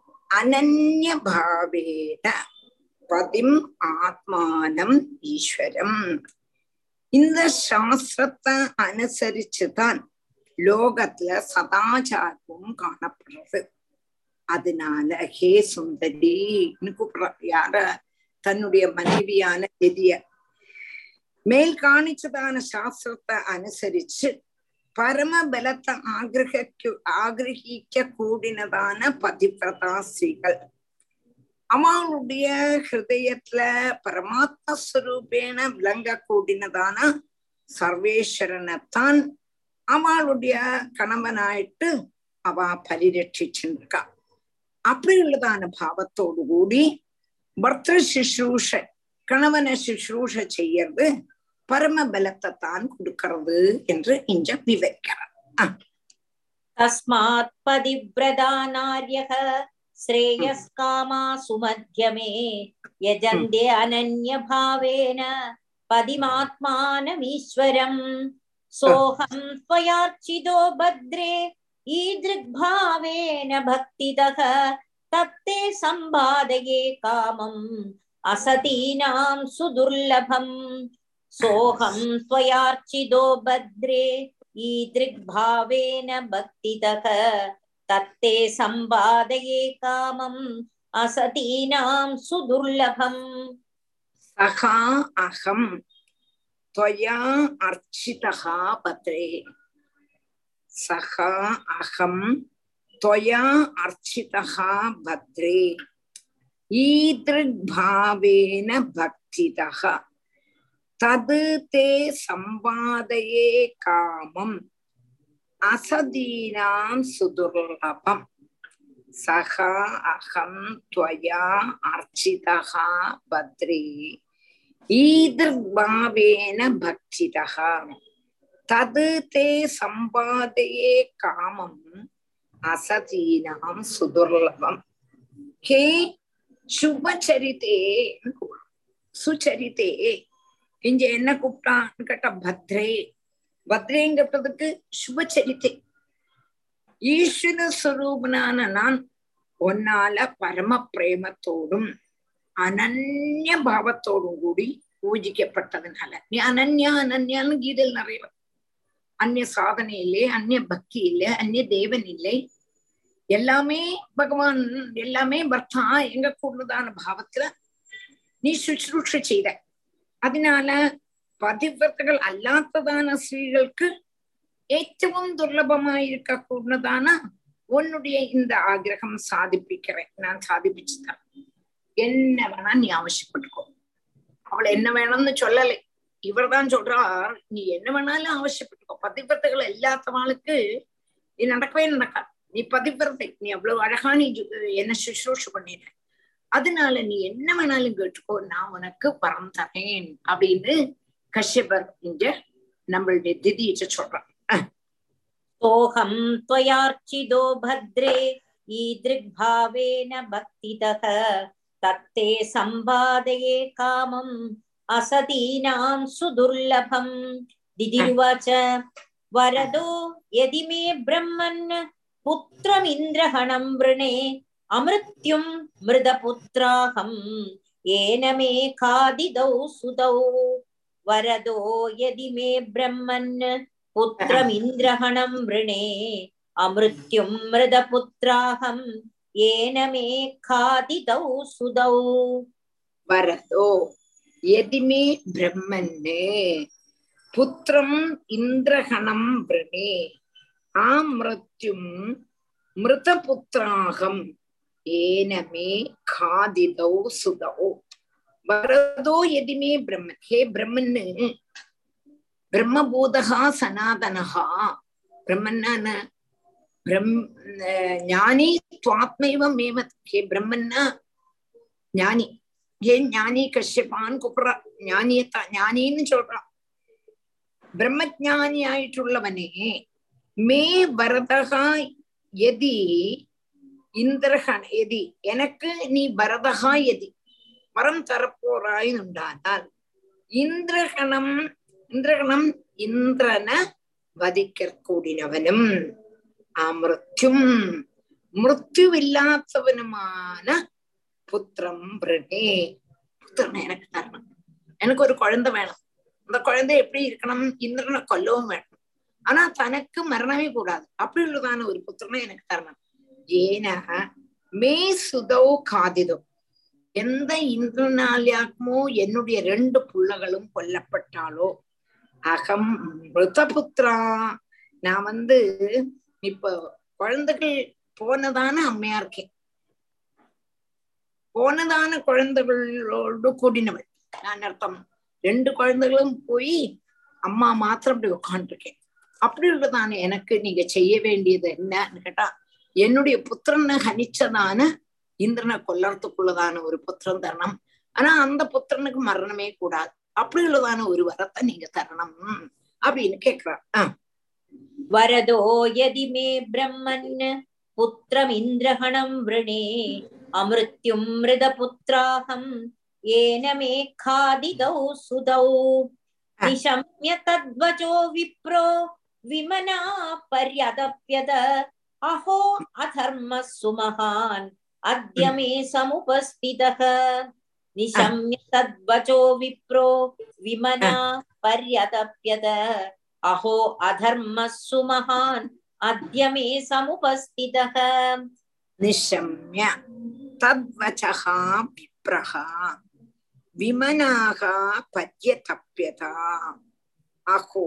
அனன்யபாவேன பதிம் ஆத்மானம் ஈஸ்வரம் இந்த சாஸ்திரத்தை அனுசரிச்சுதான் லோகத்துல சதாச்சாரமும் காணப்படுறது அதனால ஹே சுந்தரின்னு கூப்பிடுற யார தன்னுடைய மனைவியான எதிய மேல் காணிச்சதான சாஸ்திரத்தை அனுசரிச்சு பரம பலத்தை ஆகிரகிக்க ஆகிரகிக்க கூடினதான பதிவிரதா ஸ்ரீகள் அவளுடைய ஹிருதயத்துல பரமாத்ம ஸ்வரூபேன விளங்க கூடினதான சர்வேஸ்வரனைத்தான் அவளுடைய கணவனாயிட்டு அவ பரிரட்சிச்சுருக்கா அப்படி உள்ளதான பாவத்தோடு கூடி பர்த்த சுஷ்ரூஷ கணவனை சுஷ்ரூஷ செய்யறது பரம பலத்தை தான் கொடுக்கிறது என்று இங்க விவரிக்கிறார் तस्मात् पतिव्रता नार्यः श्रेयस्कामा सुमध्यमे यजन्ते अनन्यभावेन पदिमात्मानमीश्वरम् सोऽहं त्वयार्चितो भद्रे ईदृग्भावेन भक्तितः तत्ते सम्पादये कामम् असतीनां सुदुर्लभम् सोऽहं त्वयार्चितो भद्रे ईदृग्भावेन भक्तितः तत्ते सम्पादये कामम् असतीनां सुदुर्लभम् சகா அகம் त्वया अर्चितः पत्रे सखा अहं त्वया अर्चितः भद्रे ईदृग्भावेन भक्तितः तद् ते संवादये कामम् असदीनां सुदुर्लभम् सः अहं त्वया अर्चितः भद्रे ईदृग्भावेन भक्षितः तद् ते सम्पादये कामम् असतीनां सुदुर्लभम् हे சுபச்சரித்தே சுச்சரித்தே இங்க என்ன கூப்பிட்டான்னு கேட்டா பத்ரே பத்ரேங்கிறதுக்கு சுபச்சரித்தை ஈஸ்வர ஸ்வரூபனான நான் உன்னால பரம பிரேமத்தோடும் அனன்ய பாவத்தோடும் கூடி பூஜிக்கப்பட்டதுனால நீ அனன்யா அனன்யான்னு கீதையில் நிறைய வரும். அந்நிய சாதனை இல்லை அந்நிய பக்தி இல்லை அந்நிய தேவன் இல்லை எல்லாமே பகவான் எல்லாமே பர்த்தா எங்க கூடுதலான பாவத்துல நீ சுശ്രൂഷ ചെയ്ത அதனால பதிவிரத்தകൾ அல்லாத்ததான ஸ்திரீகளுக்கு ഏറ്റവും துர்லபமாயிருக்க கூடதான உன்னுடைய இந்த ஆகிரகம் சாதிப்பிக்கிறேன் நான் சாதிப்பிச்சுதான் என்ன வேணா நீ அவசியப்பட்டுக்கோ அவள் என்ன வேணும்னு சொல்லலை இவர்தான் சொல்றார் நீ என்ன வேணாலும் அவசியப்பட்டுக்கோ பதிவிரத்தைகள் இல்லாதவாளுக்கு இது நடக்கவே நடக்காது நீ பதிவிரத்தை நீ அவ்வளவு அழகா நீ ஜு- என்ன சுശ്രൂஷ பண்ணின அதனால நீ என்ன வேணாலும் கேட்டுக்கோ நான் உனக்கு வரம் தரேன் அப்படின்னு கஷ்யபர் இங்க நம்மளுடைய திதியிட்ட சொல்றான் सोऽहं त्वयार्चितो भद्रे ईदृग्भावेन भक्तितः तत्ते सम्पादये कामम् असतीनां सुदुर्लभम् दिदिर्वाच वरदो यदि मे ब्रह्मन् पुत्रमिन्द्रहणं वृणे अमृत्युं मृदपुत्राहम् येन मे खादिदौ सुदौ वरदो यदि मे ब्रह्मन् पुत्रमिन्द्रहणं वृणे अमृत्युं मृदपुत्राहं येन मे खादितौ सुदौ வரதோ எதிமே பிரம்மன்னு புத்திரம் இந்திரகணம் விரணே ஆமிருத்யும் மிருதபுத்திராகம் ஏனமே காதிதௌ சுதௌ வரதோ எதிமே பிரம்மன் ஹே பிரம்மன்னு பிரம்மபூதகா சனாதனகா பிரம்மன்னா பிரம் ஞானி துவாத்மைவ மேவத் ஹே பிரம்மன்னா ஞானி ஏன் ஞானி கஷ்யப்பான்னு கூப்பிடுறா ஞானியத்தா ஞானின்னு சொல்றான் பிரம்மஜானி ஆயிட்டுள்ளவனே மே வரதகா எதி இந்திரகண எதி எனக்கு நீ வரதகா எதி வரம் தரப்போறாய் உண்டானால் இந்திரகணம் இந்திரகணம் இந்திரன വധിക്കൂടിനവനും ആ മൃത്യും മൃത്യുവില്ലാത്തവനുமான புத்திரம் பிரணே புத்திரனை எனக்கு தரணும் எனக்கு ஒரு குழந்தை வேணும் அந்த குழந்தை எப்படி இருக்கணும் இந்திரனை கொல்லவும் வேணும் ஆனா தனக்கு மரணமே கூடாது அப்படி உள்ளதான ஒரு புத்திரனை எனக்கு தரணும் ஏன மே சுதோ காதிதோ எந்த இந்திரனாலியாக்குமோ என்னுடைய ரெண்டு புள்ளகளும் கொல்லப்பட்டாலோ அகம் மிருதபுத்ரா நான் வந்து இப்ப குழந்தைகள் போனதான அம்மையா இருக்கேன் போனதான குழந்தைகளோடு கூடினவள் நான் அர்த்தம் ரெண்டு குழந்தைகளும் போய் அம்மா மாத்திரம் அப்படி உட்காந்துருக்கேன் அப்படி உள்ளதான எனக்கு நீங்க செய்ய வேண்டியது என்னன்னு கேட்டா என்னுடைய புத்திரனை ஹனிச்சதான இந்திரனை கொல்லறதுக்குள்ளதான ஒரு புத்திரம் தரணும் ஆனா அந்த புத்திரனுக்கு மரணமே கூடாது அப்படி உள்ளதான ஒரு வரத்தை நீங்க தரணும் அப்படின்னு கேக்குறான் ஆஹ் वरदो यदि मे ब्रह्मन् पुत्रमिन्द्रहणं वृणे अमृत्युं मृदपुत्राहं येन मे खादिदौ सुदौ निशम्य तद्वचो विप्रो विमना पर्यदप्यद अहो अधर्मः सुमहान् अद्य मे समुपस्थितः निशम्य तद्वचो विप्रो विमना पर्यदप्यद अहो अधर्मः सुमहान् अद्य मे समुपस्थितः निशम्य तद्वचः विप्रः विमनाः पर्यतप्यता अहो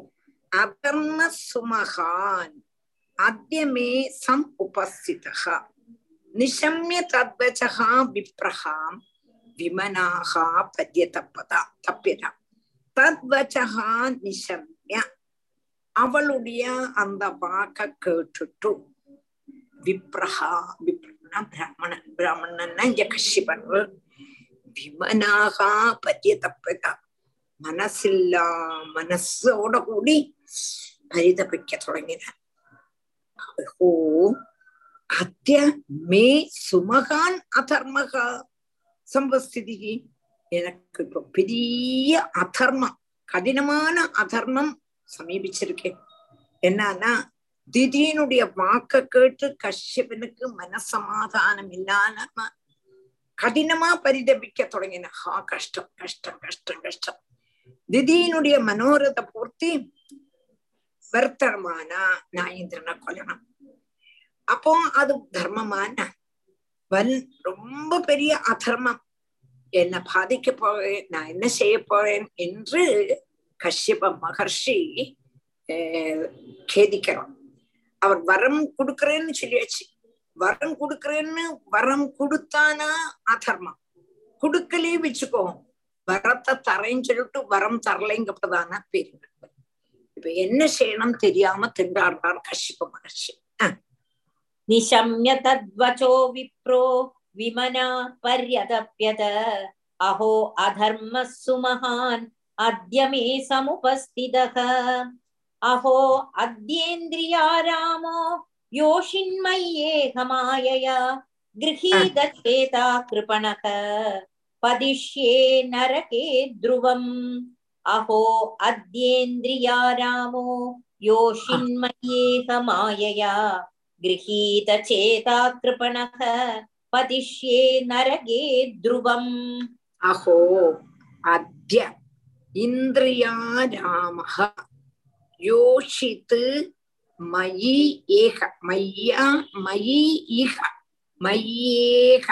अधर्मसुमहान् अद्य मे सम् उपस्थितः निशम्य तद्वचः विप्रः विमनाः पर्यतपता तप्यता தத்வச்சா நிசம்ய அவளுடைய அந்த வாக்க கேட்டுட்டு விப்ரஹா விப்ரனா பிராமணன் பிராமணன்னா இங்க கஷ்யபர் விமனாகா பரியதப்பதா மனசில்லா மனசோட கூடி பரிதபிக்க தொடங்கினார் ஓ அத்திய மே சுமகான் அதர்மகா சம்பஸ்திதி எனக்கு இப்போ பெரிய அதர்மம் கடினமான அதர்மம் சமீபிச்சிருக்கேன் என்னன்னா திடீனுடைய வாக்க கேட்டு கஷ்யபனுக்கு மனசமாதானம் இல்லாம கடினமா பரிதபிக்க தொடங்கின ஹா கஷ்டம் கஷ்டம் கஷ்டம் கஷ்டம் திதியினுடைய மனோரத பூர்த்தி வருத்தரமானா நான் இந்திரனை கொல்லணும் அப்போ அது தர்மமான வன் ரொம்ப பெரிய அதர்மம் என்ன பாதிக்க போறேன் நான் என்ன செய்ய போறேன் என்று கஷ்யப மகர்ஷி அஹ், கேதிக்கிறான் அவர் வரம் கொடுக்கறேன்னு சொல்லியாச்சு வரம் கொடுக்கறேன்னு வரம் கொடுத்தானா அதர்மம் கொடுக்கலே வச்சுக்கோ வரத்தை தரேன்னு சொல்லிட்டு வரம் தரலைங்கப்பதான பேரு இப்ப என்ன செய்யணும் தெரியாம திண்டாடுறார் கஷ்யப மகர்ஷி निशम्य तद्वचो विप्रो विमना पर्यतप्यत अहो अधर्मः सुमहान् अद्य मे समुपस्थितः अहो अद्येन्द्रियारामो योषिन्मय्येहमायया गृहीतचेता कृपणः पदिष्ये नरके ध्रुवम् अहो अद्येन्द्रियारामो योषिन्मय्येहमायया गृहीतचेता कृपणः पतिष्ये नरके ध्रुवम् अहो अद्य इन्द्रियारामः योषित् मयि एह मय्या मयि इह मय्येह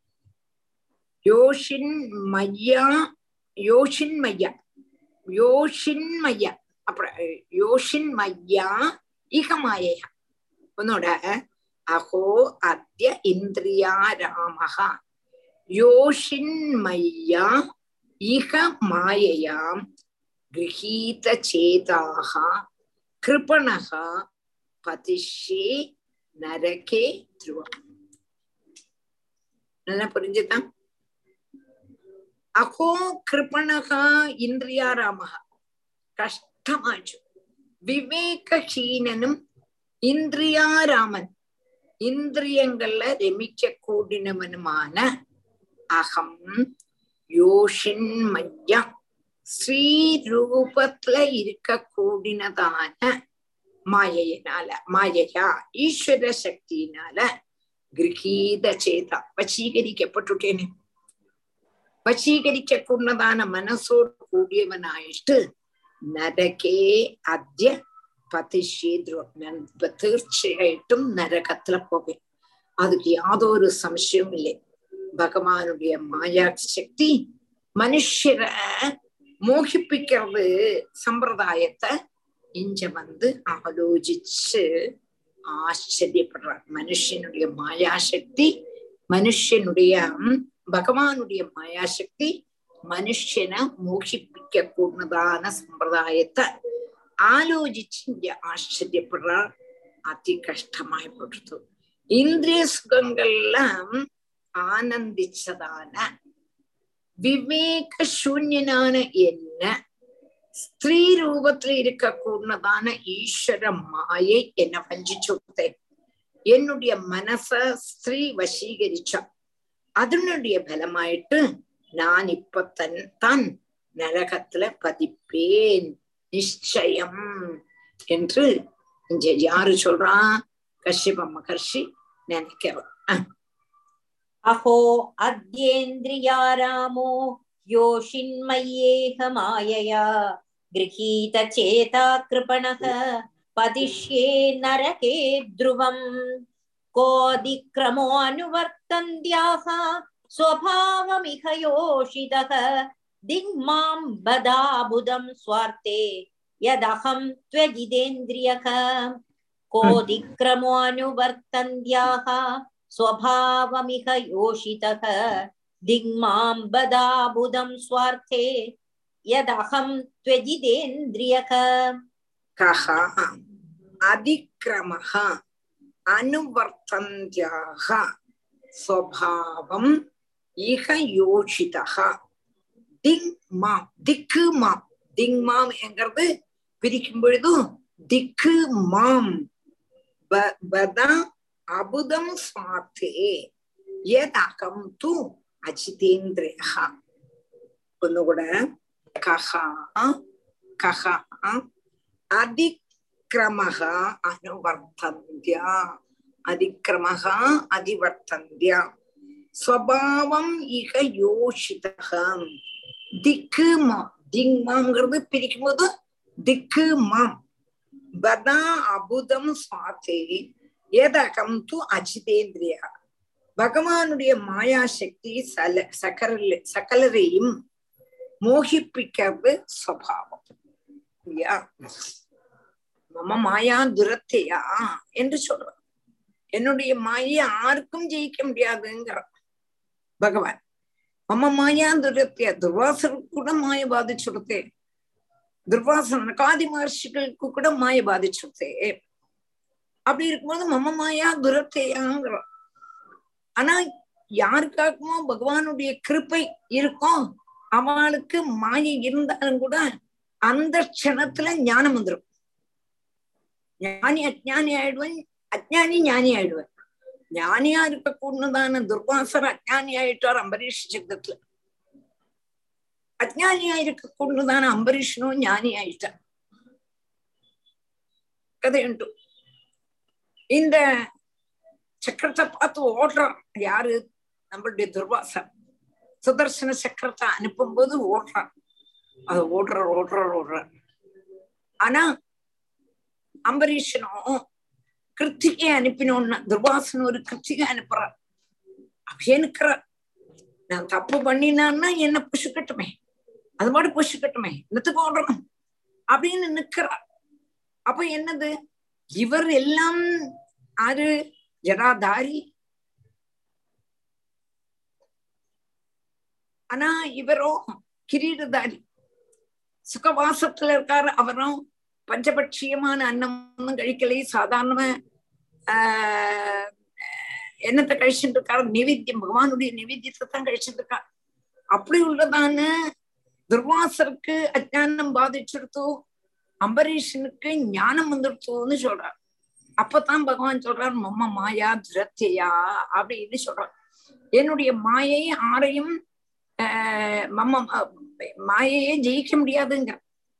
योषिन्मय्या योषिन्मय्या योषिन्मय्या அப்புறம் யோஷின்மய்யா இகமாயையா ഒന്നൂടെ അഹോ അദ്യ ഇന്ദ്രിയാരാമഹ യോഷിന്മയ്യ ഇഹ മായയാം ഗൃഹീതചേതാഹ കൃപണഃ പതിഷ്യേ നരകേ ധ്രുവം நல்லா புரிஞ்சுதா அகோ கிருபணகா இந்திரியாராமகா கஷ்டமாச்சு விவேகஹீனனும் இந்திரியாராமன் இந்திரியங்கள்ல ரமிக்க கூடினவனுமான அகம் யோஷின்மய்யா ஸ்ரீரூபத்துல இருக்க கூடினதான மாயையினால மாயையா ஈஸ்வர சக்தியினால கிரகீத சேதா வசீகரிக்கப்பட்டுட்டேனே வசீகரிக்க கூடதான மனசோடு கூடியவனாயிட்டு നരകേ അദ്യ പതിശ്ശേദ്രം ഞാൻ ഇപ്പൊ തീർച്ചയായിട്ടും നരകത്തില പോകേൻ அதுக்கு யாதொரு சம்சயமும் இல்லை பகவானுடைய மாயா சக்தி மனுஷரை மோகிப்பிக்கிறது சம்பிரதாயத்தை இங்க வந்து ஆலோசிச்சு ஆச்சரியப்படுறார் மனுஷனுடைய மாயாசக்தி மனுஷனுடைய ம், பகவானுடைய மாயாசக்தி മനുഷ്യനെ മോഹിപ്പിക്കൂടുന്നതാണ് സമ്പ്രദായത്തെ ആലോചിച്ച് ഇங்க ആശ്ചര്യപ്പെടുறார் அதி கஷ்டமாய் போடுறது இந்திரிய சுகங்கள்லாம் ஆனந்திச்சதான விவேக சூன்யனான என்ன ஸ்திரீ ரூபத்துல இருக்க கூடதான ஈஸ்வர மாயை என்ன வஞ்சிச்சு கொடுத்தேன் என்னுடைய மனச ஸ்திரீ வசீகரிச்சா அதனுடைய பலமாயிட்டு நான் இப்ப தன் தான் நரகத்துல பதிப்பேன் நிச்சயம் என்று இங்க யாரு சொல்றா கஷ்யப மகர்ஷி நினைக்கிறோம் अहो अद्येन्द्रियारामो योषिन्मय्येह मायया गृहीतचेता कृपणः पतिष्ये नरके ध्रुवम् कोऽधिक्रमोऽनुवर्तन्त्याः स्वभावमिह योषितः दिग्मां बदाबुदं स्वार्थे यदहं त्वजिदेन्द्रियः कोऽधिक्रमोऽनुवर्तन्त्याः स्वभावमिह योषितः दिग्मां बदाबुदं स्वार्थे यदहं त्वजिदेन्द्रियः கஹ அதிக்கிரமः அனுவர்த்தந்தியாக ஸ்வபாவம் இக யோஷிதः திங் மாம் திக்கு மாம் திங் மாம் என்கிறது பிரிக்கும் பொழுதும் திக்கு மாம் ப- பதா அபுதம் சுவாத்தே யதகம் து அஜிதேந்திரியா ஒന്നുകൂടെ கஹ கஹ அதிக்கிரமः அனுவர்த்தந்தியா அதிக்கிரமः அதிவர்த்தந்தியா ஸ்வபாவம் இக யோஷிதகம் திக்கு மாம் திங்மாங்கிறது பிரிக்கும்போது திக்கு மாம் பதா அபுதம் சுவாத்தே ஏதகம் து அஜிதேந்திரியா பகவானுடைய மாயா சக்தி சல சகல சகலரையும் மோகிப்பிக்கிறது சுவாவம் இல்லையா மம மாயா துரத்தையா என்று சொல்றான் என்னுடைய மாயை யாருக்கும் ஜெயிக்க முடியாதுங்கிற பகவான் மம மாயா துரத்தையா துர்வாசருக்கு கூட மாய பாதிச்சுடுத்தே துர்வாசன காதி மகர்ஷிகளுக்கு கூட மாய பாதிச்சுடுத்தே அப்படி இருக்கும்போது மம மாயா துரத்தையாங்கிற ஆனா யாருக்காக்குமோ பகவானுடைய கிருப்பை இருக்கும் அவளுக்கு மாயை இருந்தாலும் கூட அந்த க்ஷணத்துல ஞானம் வந்துடும் ஞானி அஜ்ஞானி ஆயிடுவன் அஜ்ஞானி ஞானி ஆயிடுவன் ஞானியா இருக்க கூடதான துர்வாசர் அஜ்ஞானி ஆயிட்டார் அம்பரீஷ் சப்தத்துல அஜ்ஞானியா இருக்க கூடதான அம்பரீஷனும் ஞானி ஆயிட்டார் கதையுண்டு இந்த சக்கரத்தை பார்த்து ஓடுறான் யாரு நம்மளுடைய துர்வாசர் சுதர்சன சக்கரத்தை அனுப்பும் போது ஓடுறான் அது ஓடுறார் ஓடுறார் ஓடுறார் ஆனா அம்பரீஷனும் கிருத்திகை அனுப்பினோன்னு துர்வாசன் ஒரு கிருத்திகை அனுப்புறார் அப்படியே நிக்கிறார் நான் தப்பு பண்ணினான்னா என்ன புஷுக்கட்டுமே அது மாதிரி புஷுக்கட்டுமே என்னத்துக்கு ஓடணும் அப்படின்னு நிக்கிறார் அப்ப என்னது இவர் எல்லாம் ஆறு ஜடாதாரி ஆனா இவரோ கிரீடதாரி சுகவாசத்துல இருக்காரு அவரும் பஞ்சபட்சியமான அன்னம் ஒன்றும் கழிக்கலை சாதாரண ஆஹ் என்னத்தை கழிச்சுட்டு இருக்காரு நைவேத்தியம் பகவானுடைய நைவேத்தியத்தை தான் கழிச்சுட்டு இருக்காரு அப்படி உள்ளதான துர்வாசருக்கு அஜானம் பாதிச்சிருத்தோ அம்பரீஷனுக்கு ஞானம் வந்துருத்தோன்னு சொல்றார் அப்பதான் பகவான் சொல்றார் மம்ம மாயா துரத்தியா அப்படின்னு சொல்றார் என்னுடைய மாயை ஆரையும் ஆஹ் மம்ம மாயையே ஜெயிக்க முடியாதுங்க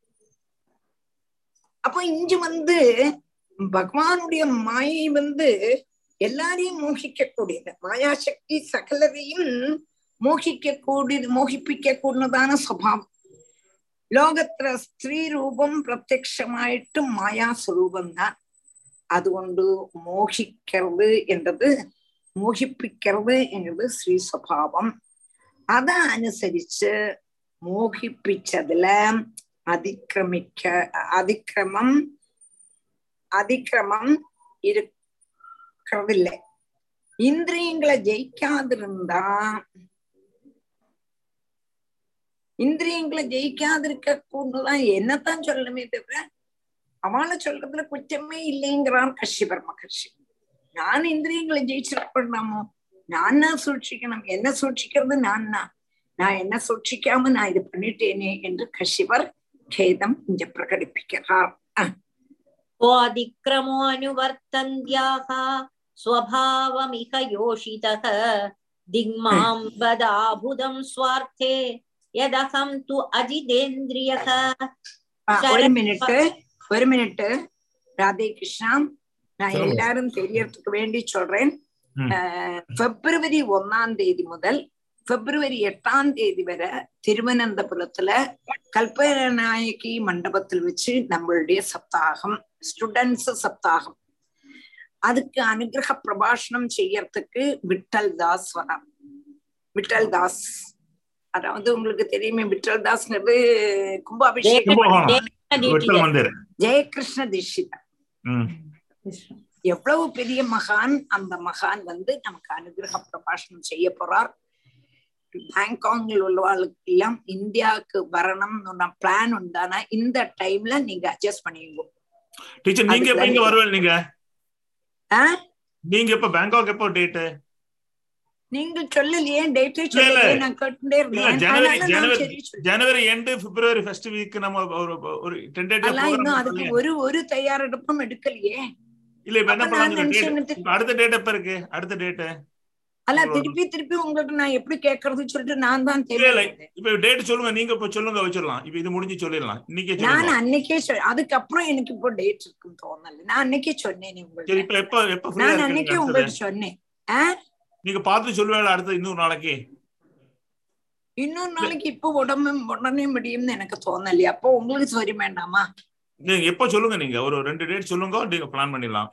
அப்போ இங்க வந்து பகவானுடைய மாயை வந்து எல்லாரையும் மோகிக்க கூடியது மாயாசக்தி சகலரையும் மோகிக்க கூடியது மோகிப்பிக்க கூடியதான സ്വഭാവം ലോകത്തിലെ സ്ത്രീ രൂപം പ്രത്യക്ഷമായിട്ട് മായാസ്വരൂപം தான் അതുകൊണ്ട് മോഹിക്കരുത് എന്നത് മോഹിപ്പിക്കരുത് എന്നത് സ്ത്രീ സ്വഭാവം അതനുസരിച്ച് മോഹിപ്പിച്ചതില് அதிக்கிரமிக்க அதிக்கிரமம் அதிக்கிரமம் இருக்கிறதில்லை இந்திரியங்களை ஜெயிக்காதிருந்தா இந்திரியங்களை ஜெயிக்காதிருக்க கூடதான் என்னத்தான் சொல்லணுமே தவிர அவளை சொல்றதுல குற்றமே இல்லைங்கிறான் கஷ்யபர் மகர்ஷி நான் இந்திரியங்களை ஜெயிச்சிருக்கணுமோ நான் தான் சூழ்ச்சிக்கணும் என்ன சூழ்ச்சிக்கிறது நான் தான் நான் என்ன சூழ்ச்சிக்காம நான் இது பண்ணிட்டேனே என்று கஷிவர் ഖേദം ഇഞ്ച പ്രകടിപ്പിക്കാർ त्वादिक्रमोऽनुवर्तन्त्याः स्वभावमिह योषितः दिग्मां वदाबुधं स्वार्थे यदहं तु अजितेन्द्रियः ஒரு மினிட்டு ஒரு மினிட்டு ராதே கிருஷ்ணா நான் எல்லாரும் தெரியறதுக்கு வேண்டி சொல்றேன் பிப்ரவரி ஒன்னாம் தேதி முதல் பிப்ரவரி எட்டாம் தேதி வரை திருவனந்தபுரத்துல கல்பநாயகி மண்டபத்தில் வச்சு நம்மளுடைய சப்தாகம் ஸ்டூடெண்ட்ஸ் சப்தாகம் அதுக்கு அனுகிரக பிரபாஷணம் செய்யறதுக்கு விட்டல் தாஸ் வரான் விட்டல் தாஸ் அதாவது உங்களுக்கு தெரியுமே விட்டல் தாஸ்ங்கிறது கும்பாபிஷேகம் ஜெயகிருஷ்ண தீட்சிதா எவ்வளவு பெரிய மகான் அந்த மகான் வந்து நமக்கு அனுகிரக பிரபாஷணம் செய்ய போறார் பேங்காங்கில் உள்ளவாளுக்கு எல்லாம் இந்தியாவுக்கு வரணும்னு பிளான் உண்டானா இந்த டைம்ல நீங்க அட்ஜஸ்ட் பண்ணிடுங்க டீச்சர் நீங்க எப்ப இங்க வருவீங்க நீங்க நீங்க எப்ப பேங்காக் எப்போ டேட் நீங்க சொல்லலையே டேட்டே சொல்லலையே நான் கேட்டுட்டே இருந்தேன் January January January end February first week நம்ம ஒரு ஒரு டென்டேட்டிவ் இன்னும் அதுக்கு ஒரு ஒரு தயாரெடுப்பும் எடுக்கலையே இல்ல இப்ப என்ன பண்ணாங்க அடுத்த டேட் எப்ப இருக்கு அடுத்த டேட் அல்ல திருப்பி திருப்பி உங்களுக்கு நான் எப்படி கேக்குறது சொல்லிட்டு நான் தான் தெரியல இப்ப டேட் சொல்லுங்க நீங்க இப்ப சொல்லுங்க வச்சிடலாம் இப்ப இது முடிஞ்சு சொல்லிடலாம் இன்னைக்கே நான் அன்னைக்கே சொல் அதுக்கப்புறம் எனக்கு இப்போ டேட் இருக்குன்னு தோணல நான் அன்னைக்கே சொன்னேன் உங்களுக்கு இப்ப எப்ப எப்ப நான் அன்னைக்கே உங்களுக்கு சொன்னேன் நீங்க பார்த்து சொல்லுவேல அடுத்த இன்னொரு நாளைக்கு இன்னொரு நாளைக்கு இப்ப உடம்பு உடனே முடியும்னு எனக்கு தோணலையே அப்போ உங்களுக்கு சௌரியம் வேண்டாமா நீங்க எப்ப சொல்லுங்க நீங்க ஒரு ரெண்டு டேட் சொல்லுங்க நீங்க பிளான் பண்ணிடலாம்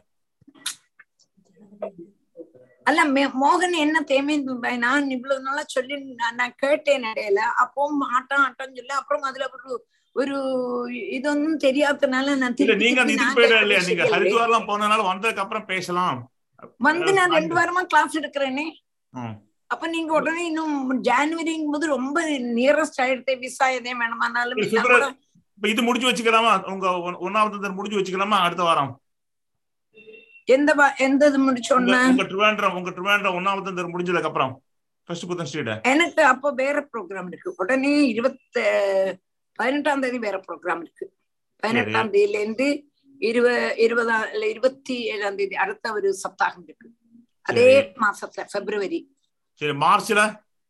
அல்ல மே- மோகன் என்ன தேமே நான் இவ்வளவு நாளா சொல்லி நான் நான் கேட்டேன் இடையில அப்போ ஆட்டம் ஆட்டம் சொல்லி அப்புறம் அதுல ஒரு ஒரு இதொன்னும் தெரியாதனால நான் இல்ல திருப்பி நீங்க அந்த திருப்பி இதுக்கு நான் போயிட கேட்க இல்லையா நீங்க விஷயம் இல்லை. ஹரித்வார்லாம் போனதுனால வந்ததுக்கு அப்புறம் பேசலாம் வந்து நான் ரெண்டு வாரமா கிளாஸ் எடுக்கிறேனே ம். அப்ப நீங்க உடனே இன்னும் ஜான்வரிங்கும் போது ரொம்ப நியரஸ்ட் ஆயிடுத்தே விசா எதே வேணுமானாலும் இல்ல, நான் பிப்ரவரி- கூட இப்ப இது முடிஞ்சு வச்சுக்கலாமா உங்க ஒன்- ஒண்ணாவது தடவை முடிஞ்சு வச்சுக்கலாமா அடுத்த வாரம் எந்த வா- எந்த இது உங்க முடிச்சோன்னா உங்க ட்ரிவாண்ட்ரம் உங்க ட்ரிவாண்ட்ரம் ஒன்னாவது தடவை முடிஞ்சதுக்கு அப்புறம் ஃபர்ஸ்ட் புத்தன் ஸ்ட்ரீட் எனக்கு அப்போ வேற ப்ரோக்ராம் இருக்கு உடனே இருபத்த பதினெட்டாம் தேதி வேற ப்ரோக்ராம் இருக்கு பதினெட்டாம் தேதியில இருந்து இருவ இருபதாம் இல்ல இருபத்தி ஏழாம் தேதி அடுத்த ஒரு சப்தாகம் இருக்கு அதே சரி. மாசத்துல பிப்ரவரி சரி மார்ச்ல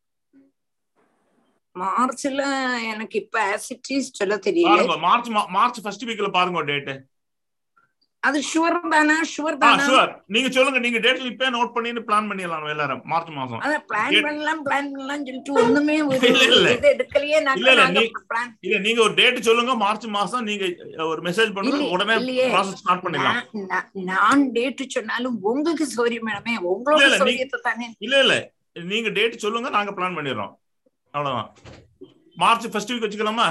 மார்ச்ல எனக்கு இப்ப ஆசிட்டிஸ் சொல்ல தெரியல பாருங்க மார்ச் மா- மார்ச் ஃபர்ஸ்ட் வீக்ல பாருங்க டேட் அது ஷுவர் தானா ஷுவர் ஆ தானா ஷூர் நீங்க சொல்லுங்க நீங்க டேட் இப்பே நோட் பண்ணி பிளான் பண்ணிடலாம் எல்லாரும் மார்ச் மாசம் அத பிளான் Date- பண்ணலாம் பிளான் பண்ணலாம் சொல்லிட்டு ஒண்ணுமே ஒரு இல்ல, இல்ல. இது எடுக்கலையே இல்ல, இல்ல, நாங்க நீ- பிளான் இல்ல நீங்க ஒரு டேட் சொல்லுங்க மார்ச் மாசம் நீங்க ஒரு மெசேஜ் பண்ணுங்க இல்லையே, உடனே இல்லையே. ப்ராசஸ் ஸ்டார்ட் பண்ணிடலாம் நான் நான்- நான் டேட் சொன்னாலும் உங்களுக்கு சௌரியம் வேணுமே உங்களோட இல்ல, இல்ல, நீ- சௌரியத்தை தானே இல்ல இல்ல நீங்க டேட் சொல்லுங்க நாங்க பிளான் பண்ணிடுறோம் அவ்வளவுதான் மார்ச் ஃபர்ஸ்ட் வீக் வச்சுக்கலாமா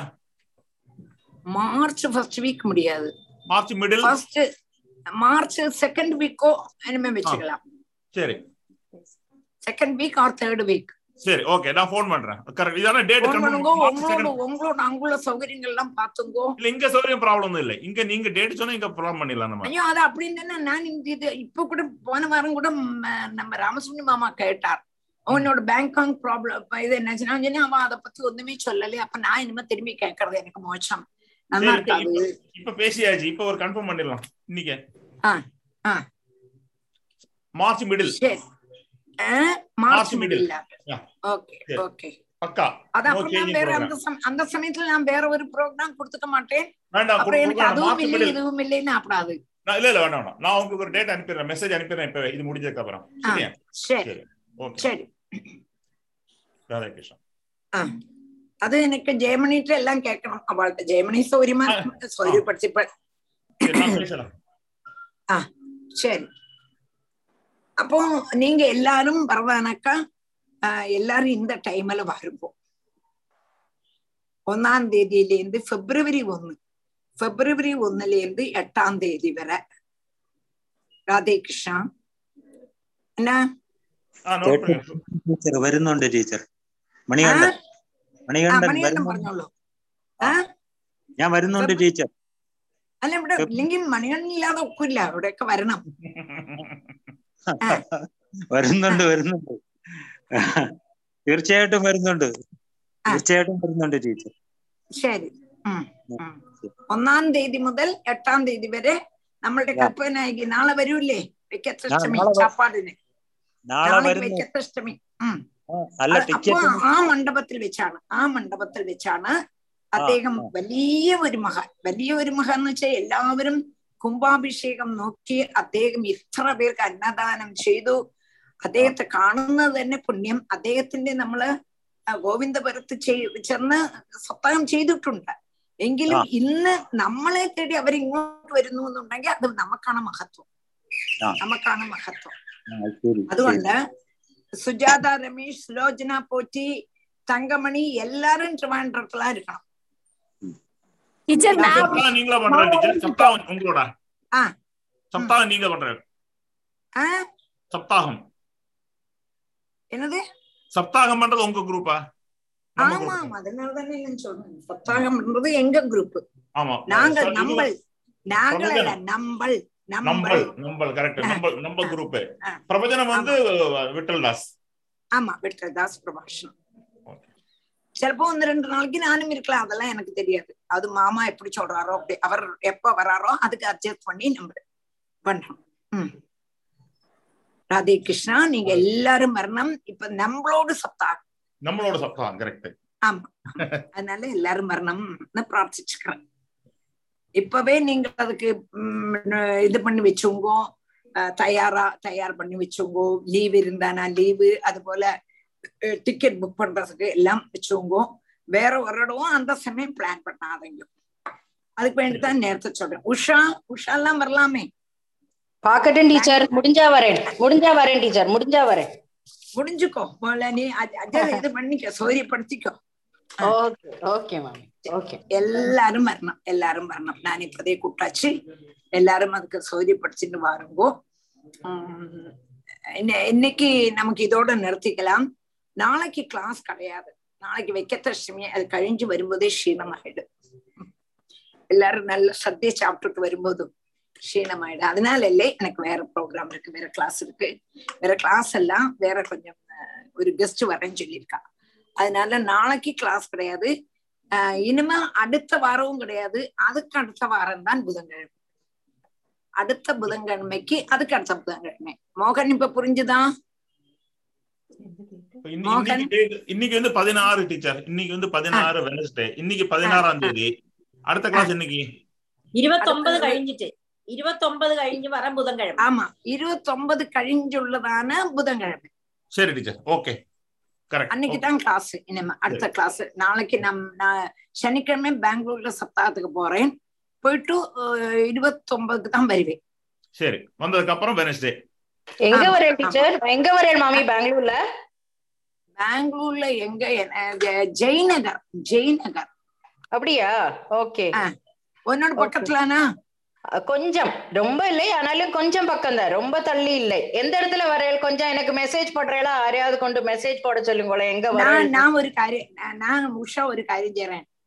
மார்ச் ஃபர்ஸ்ட் வீக் முடியாது March middle first March second வீக்கோ இனிமே வச்சுக்கலாம் சரி second week or third week சரி ஓகே நான் ஃபோன் பண்றேன் கரெக்ட் இதான டேட் ஃபோன் பண்ணுங்க கன்ஃபார்ம் உங்களோட உங்களோட அங்குள்ள சௌகரியங்கள் எல்லாம் பாத்துங்கோ இல்ல இங்க சௌகரியம் ப்ராப்ளம் ஒன்றும் இல்ல இங்க நீங்க டேட் சொன்னா இங்க ப்ராப்ளம் பண்ணிடலாம் நம்ம ஐயோ அது அப்படின்னு நான் இந்த இது இப்ப கூட போன வாரம் கூட ம், நம்ம ராமசுப்ரமணி மாமா கேட்டார் அவனோட பேங்காங் ப்ராப்ளம் இது என்னாச்சுன்னா நான் சொன்னேன், அவன் அதை பத்தி ஒண்ணுமே சொல்லல அப்ப நான் இனிமே திரும்பி கேட்கறது எனக்கு மோசம் நல்லா சரி, இப்ப- இருக்காது இப்ப பேசியாச்சு இப்ப ஒரு கன்ஃபார்ம் பண்ணிடலாம் இன்னைக்கு ஆ, ஆ. மார்ச் மிடில் சரி March March middle. Middle Yeah. Okay சரி. ஓகே பக்கா அது No அப்புறம் நான் changing வேற program. அந்த சம- அந்த சமயத்துல நான் வேற ஒரு ப்ரோக்ராம் கொடுத்துக்க மாட்டேன் வேண்டாம் அப்புறம் எனக்கு கொடுக்க- அதுவும் மார்ச் இல்லை மிடில் இதுவும் இல்லைன்னு அப்படாது இல்ல இல்ல வேண்டாம் வேண்டாம் நான் உங்களுக்கு ஒரு டேட் அனுப்பிடுறேன் மெசேஜ் அனுப்பிடுறேன் இப்ப இது முடிஞ்சதுக்கு அப்புறம் ஆ, சரியா சரி சரி ஓகே சரி ராதா கிருஷ்ணன் ஆ. அது எனக்கு ஜெயமணிட்ட எல்லாம் கேட்கணும் அவள்கிட்ட ஜெயமணி சௌரியமா சௌரியப்படுத்தி சரி நான் பேசலாம் சரி அப்போ நீங்க எல்லாரும் வரதானாக்கா ஆஹ், எல்லாரும் இந்த டைம்ல வருவோம் ஒன்னாம் தேதியில இருந்து பிப்ரவரி ஒண்ணு பிப்ரவரி ஒண்ணுல இருந்து எட்டாம் தேதி வரை ராதே கிருஷ்ணா என்ன ആ നോട്ട് பண்ணு. ടീച്ചർ വരുന്നുണ്ട് ടീച്ചർ മണികണ്ഠൻ ആ, മണികണ്ഠൻ മണികണ്ഠൻ വരുന്നു പറഞ്ഞോളൂ ആ ഞാൻ വരുന്നുണ്ട് ടീച്ചർ അല്ല ഇവിടെ ഇല്ലെങ്കിൽ മണികണ്ഠൻ ഇല്ലാതെ ഒക്കില്ല ഇവിടെയൊക്കെ വരണം ആ. വരുന്നുണ്ട് വരുന്നുണ്ട് തീർച്ചയായിട്ടും വരുന്നുണ്ട് തീർച്ചയായിട്ടും വരുന്നുണ്ട് ടീച്ചർ ശരി ഉം, ഉം. ഒന്നാം തീയതി മുതൽ എട്ടാം തീയതി വരെ നമ്മളുടെ ആ. കൽപ്പനായിക്ക് നാളെ വരൂല്ലേ വെക്കത്തഷ്ടമി നാളെ വ- ചാപ്പാടിന് നാളെ നാളെ വരുന്നു വെക്കത്തഷ്ടമി ഉം അല്ല അത് അപ്പൊ ടിക്കറ്റ് ആ മണ്ഡപത്തിൽ വെച്ചാണ് ആ മണ്ഡപത്തിൽ വെച്ചാണ് അദ്ദേഹം ആ. വലിയ ഒരു മഹാൻ വലിയ ഒരു മഹാൻ എന്ന് വെച്ചാൽ എല്ലാവരും കുംഭാഭിഷേകം നോക്കി അദ്ദേഹം ഇത്ര പേർക്ക് അന്നദാനം ചെയ്തു അദ്ദേഹത്തെ കാണുന്നത് തന്നെ പുണ്യം അദ്ദേഹത്തിന്റെ നമ്മള് ആ, ഗോവിന്ദപുരത്ത് ചെയ്- ചെന്ന് സപ്താഹം ചെയ്തിട്ടുണ്ട് എങ്കിലും ആ. ഇന്ന് നമ്മളെ തേടി അവരിങ്ങോട്ട് വരുന്നു എന്നുണ്ടെങ്കിൽ അത് നമുക്കാണ് മഹത്വം ആ. നമുക്കാണ് മഹത്വം ആ, ശരി ശരി അതുകൊണ്ട് സുജാത രമേശ് സുലോചന പോറ്റി തങ്കമണി എല്ലാരും ട്രിവാൻഡ്രത്തിലാ இருக்கணும் ടീച്ചർ சப்தாகம் நீங்களா பண்ற டீச்சர் சப்தாகம் உங்களோட ஆ. சப்தாகம் நீங்க பண்ற ஆ சப்தாகம் என்னது சப்தாகம் பண்றது உங்க குரூப்பா நம்ம ஆமா group. அதனாலதானே நான் சொல்றேன் சப்தாகம்ன்றது எங்க குரூப் ஆமா நாங்கள் இது- நம்பள் நாங்கள் அல்ல பிரபஞ்சனம். நம்பள் நம்பல் நம்பள் நம்பல் கரெக்ட் நம்பல் நம்ம குரூப் ஆ. பிரபஞ்சனம் வந்து விட்டல் தாஸ் ஆமா விட்டதாஸ் பிரபாஷனம் சிலப்போ ஒன்னு ரெண்டு நாளைக்கு நானும் இருக்கலாம் அதெல்லாம் எனக்கு தெரியாது அது மாமா எப்படி சொல்றாரோ அப்படி அவர் எப்ப வராரோ அதுக்கு அட்ஜஸ்ட் பண்ணி நம்ம பண்றோம் ம் ராதே கிருஷ்ணா நீங்க எல்லாரும் வரணும் இப்ப நம்மளோட சப்தாகம் நம்மளோட சப்தாகம் கரெக்ட் ஆமா அதனால எல்லாரும் வரணும்னு பிரார்த்திச்சுக்கிறேன் இப்பவே நீங்க அதுக்கு ம், இது பண்ணி வச்சுங்கோ அஹ், தயாரா தயார் பண்ணி வச்சுங்கோ லீவ் இருந்தானா லீவு அது போல டிக்கெட் புக் பண்றதுக்கு எல்லாம் வச்சுங்கோ வேற ஒரு இடமும் அந்த சமயம் பிளான் பண்ணாதீங்க அதுக்கு வேண்டிதான் நேரத்தை சொல்றேன் உஷா உஷா எல்லாம் வரலாமே பாக்கட்டும் டீச்சர் முடிஞ்சா வரேன் முடிஞ்சா வரேன் டீச்சர் முடிஞ்சா வரேன் முடிஞ்சுக்கோ போல நீ அஜ- அஜய் இது பண்ணிக்க சௌரியப்படுத்திக்கோ ஓகே ஓகே மாமி ஓகே எல்லாரும் வரணும் எல்லாரும் வரணும் நான் இப்பதே கூட்டாச்சு எல்லாரும் அதுக்கு சௌரியப்படுத்திட்டு வாருங்கோ உம் இன்ன- இன்னைக்கு நமக்கு இதோட நிறுத்திக்கலாம் நாளைக்கு கிளாஸ் கிடையாது நாளைக்கு வெக்கத்தஷ்டமி அது கழிஞ்சு வரும்போதே க்ஷீணமாயிடும் எல்லாரும் நல்ல சத்திய சாப்பிட்டுட்டு வரும்போதும் க்ஷீணமாயிடும் அதனால இல்லை எனக்கு வேற ப்ரோக்ராம் இருக்கு வேற கிளாஸ் இருக்கு வேற கிளாஸ் எல்லாம் வேற கொஞ்சம் அஹ், ஒரு கெஸ்ட் வரேன்னு சொல்லியிருக்கா அதனால நாளைக்கு கிளாஸ் கிடையாது ஆஹ் இனிமே அடுத்த வாரமும் கிடையாது அதுக்கு அடுத்த வாரம் தான் புதன்கிழமை அடுத்த புதன்கிழமைக்கு அதுக்கு அடுத்த புதன்கிழமை மோகன் இப்ப புரிஞ்சுதா இப்ப இன்னி- இன்னைக்கு date- இன்னைக்கு வந்து பதினாறு டீச்சர் இன்னைக்கு வந்து பதினாறு வெனஸ்டே இன்னைக்கு பதினாறாம் தேதி அடுத்த கிளாஸ் இன்னைக்கு ഇരുപത്തൊമ്പത് കഴിഞ്ഞിട്ട് ഇരുപത്തൊമ്പത് കഴിഞ്ഞ് വരാൻ ബുധൻകിഴമ ஆமா இருபத்தொன்பது கழிஞ்சுள்ளதான புதன்கிழமை சரி டீச்சர் ஓகே கரெக்ட் அன்னைக்கு தான் கிளாஸ் இனிமே அடுத்த கிளாஸ் நாளைக்கு நம் நான் சனிக்கிழமை பெங்களூர்ல சப்தாகத்துக்கு போறேன் போயிட்டு அஹ், இருபத்தொன்பதுக்கு தான் வருவேன் சரி வந்ததுக்கு அப்புறம் வெனஸ்டே எங்க ஆமா, வரேன் ஆமா. டீச்சர் எங்க வரேன் மாமி பெங்களூர்ல பெங்களூர்ல எங்க அஹ், ஜெய்நகர் ஜெய்நகர் அப்படியா ஓகே உன்னோட பக்கத்துலனா கொஞ்சம் ரொம்ப இல்லை ஆனாலும் கொஞ்சம் பக்கம் தான் ரொம்ப தள்ளி இல்லை எந்த இடத்துல வரையல் கொஞ்சம் எனக்கு மெசேஜ் போடுறேளா யாரையாவது கொண்டு மெசேஜ் போட சொல்லுங்களேன் எங்க நான் வரேன் நான் ஒரு காரியம் நான் நான் உஷா ஒரு காரியம் செய்யறேன்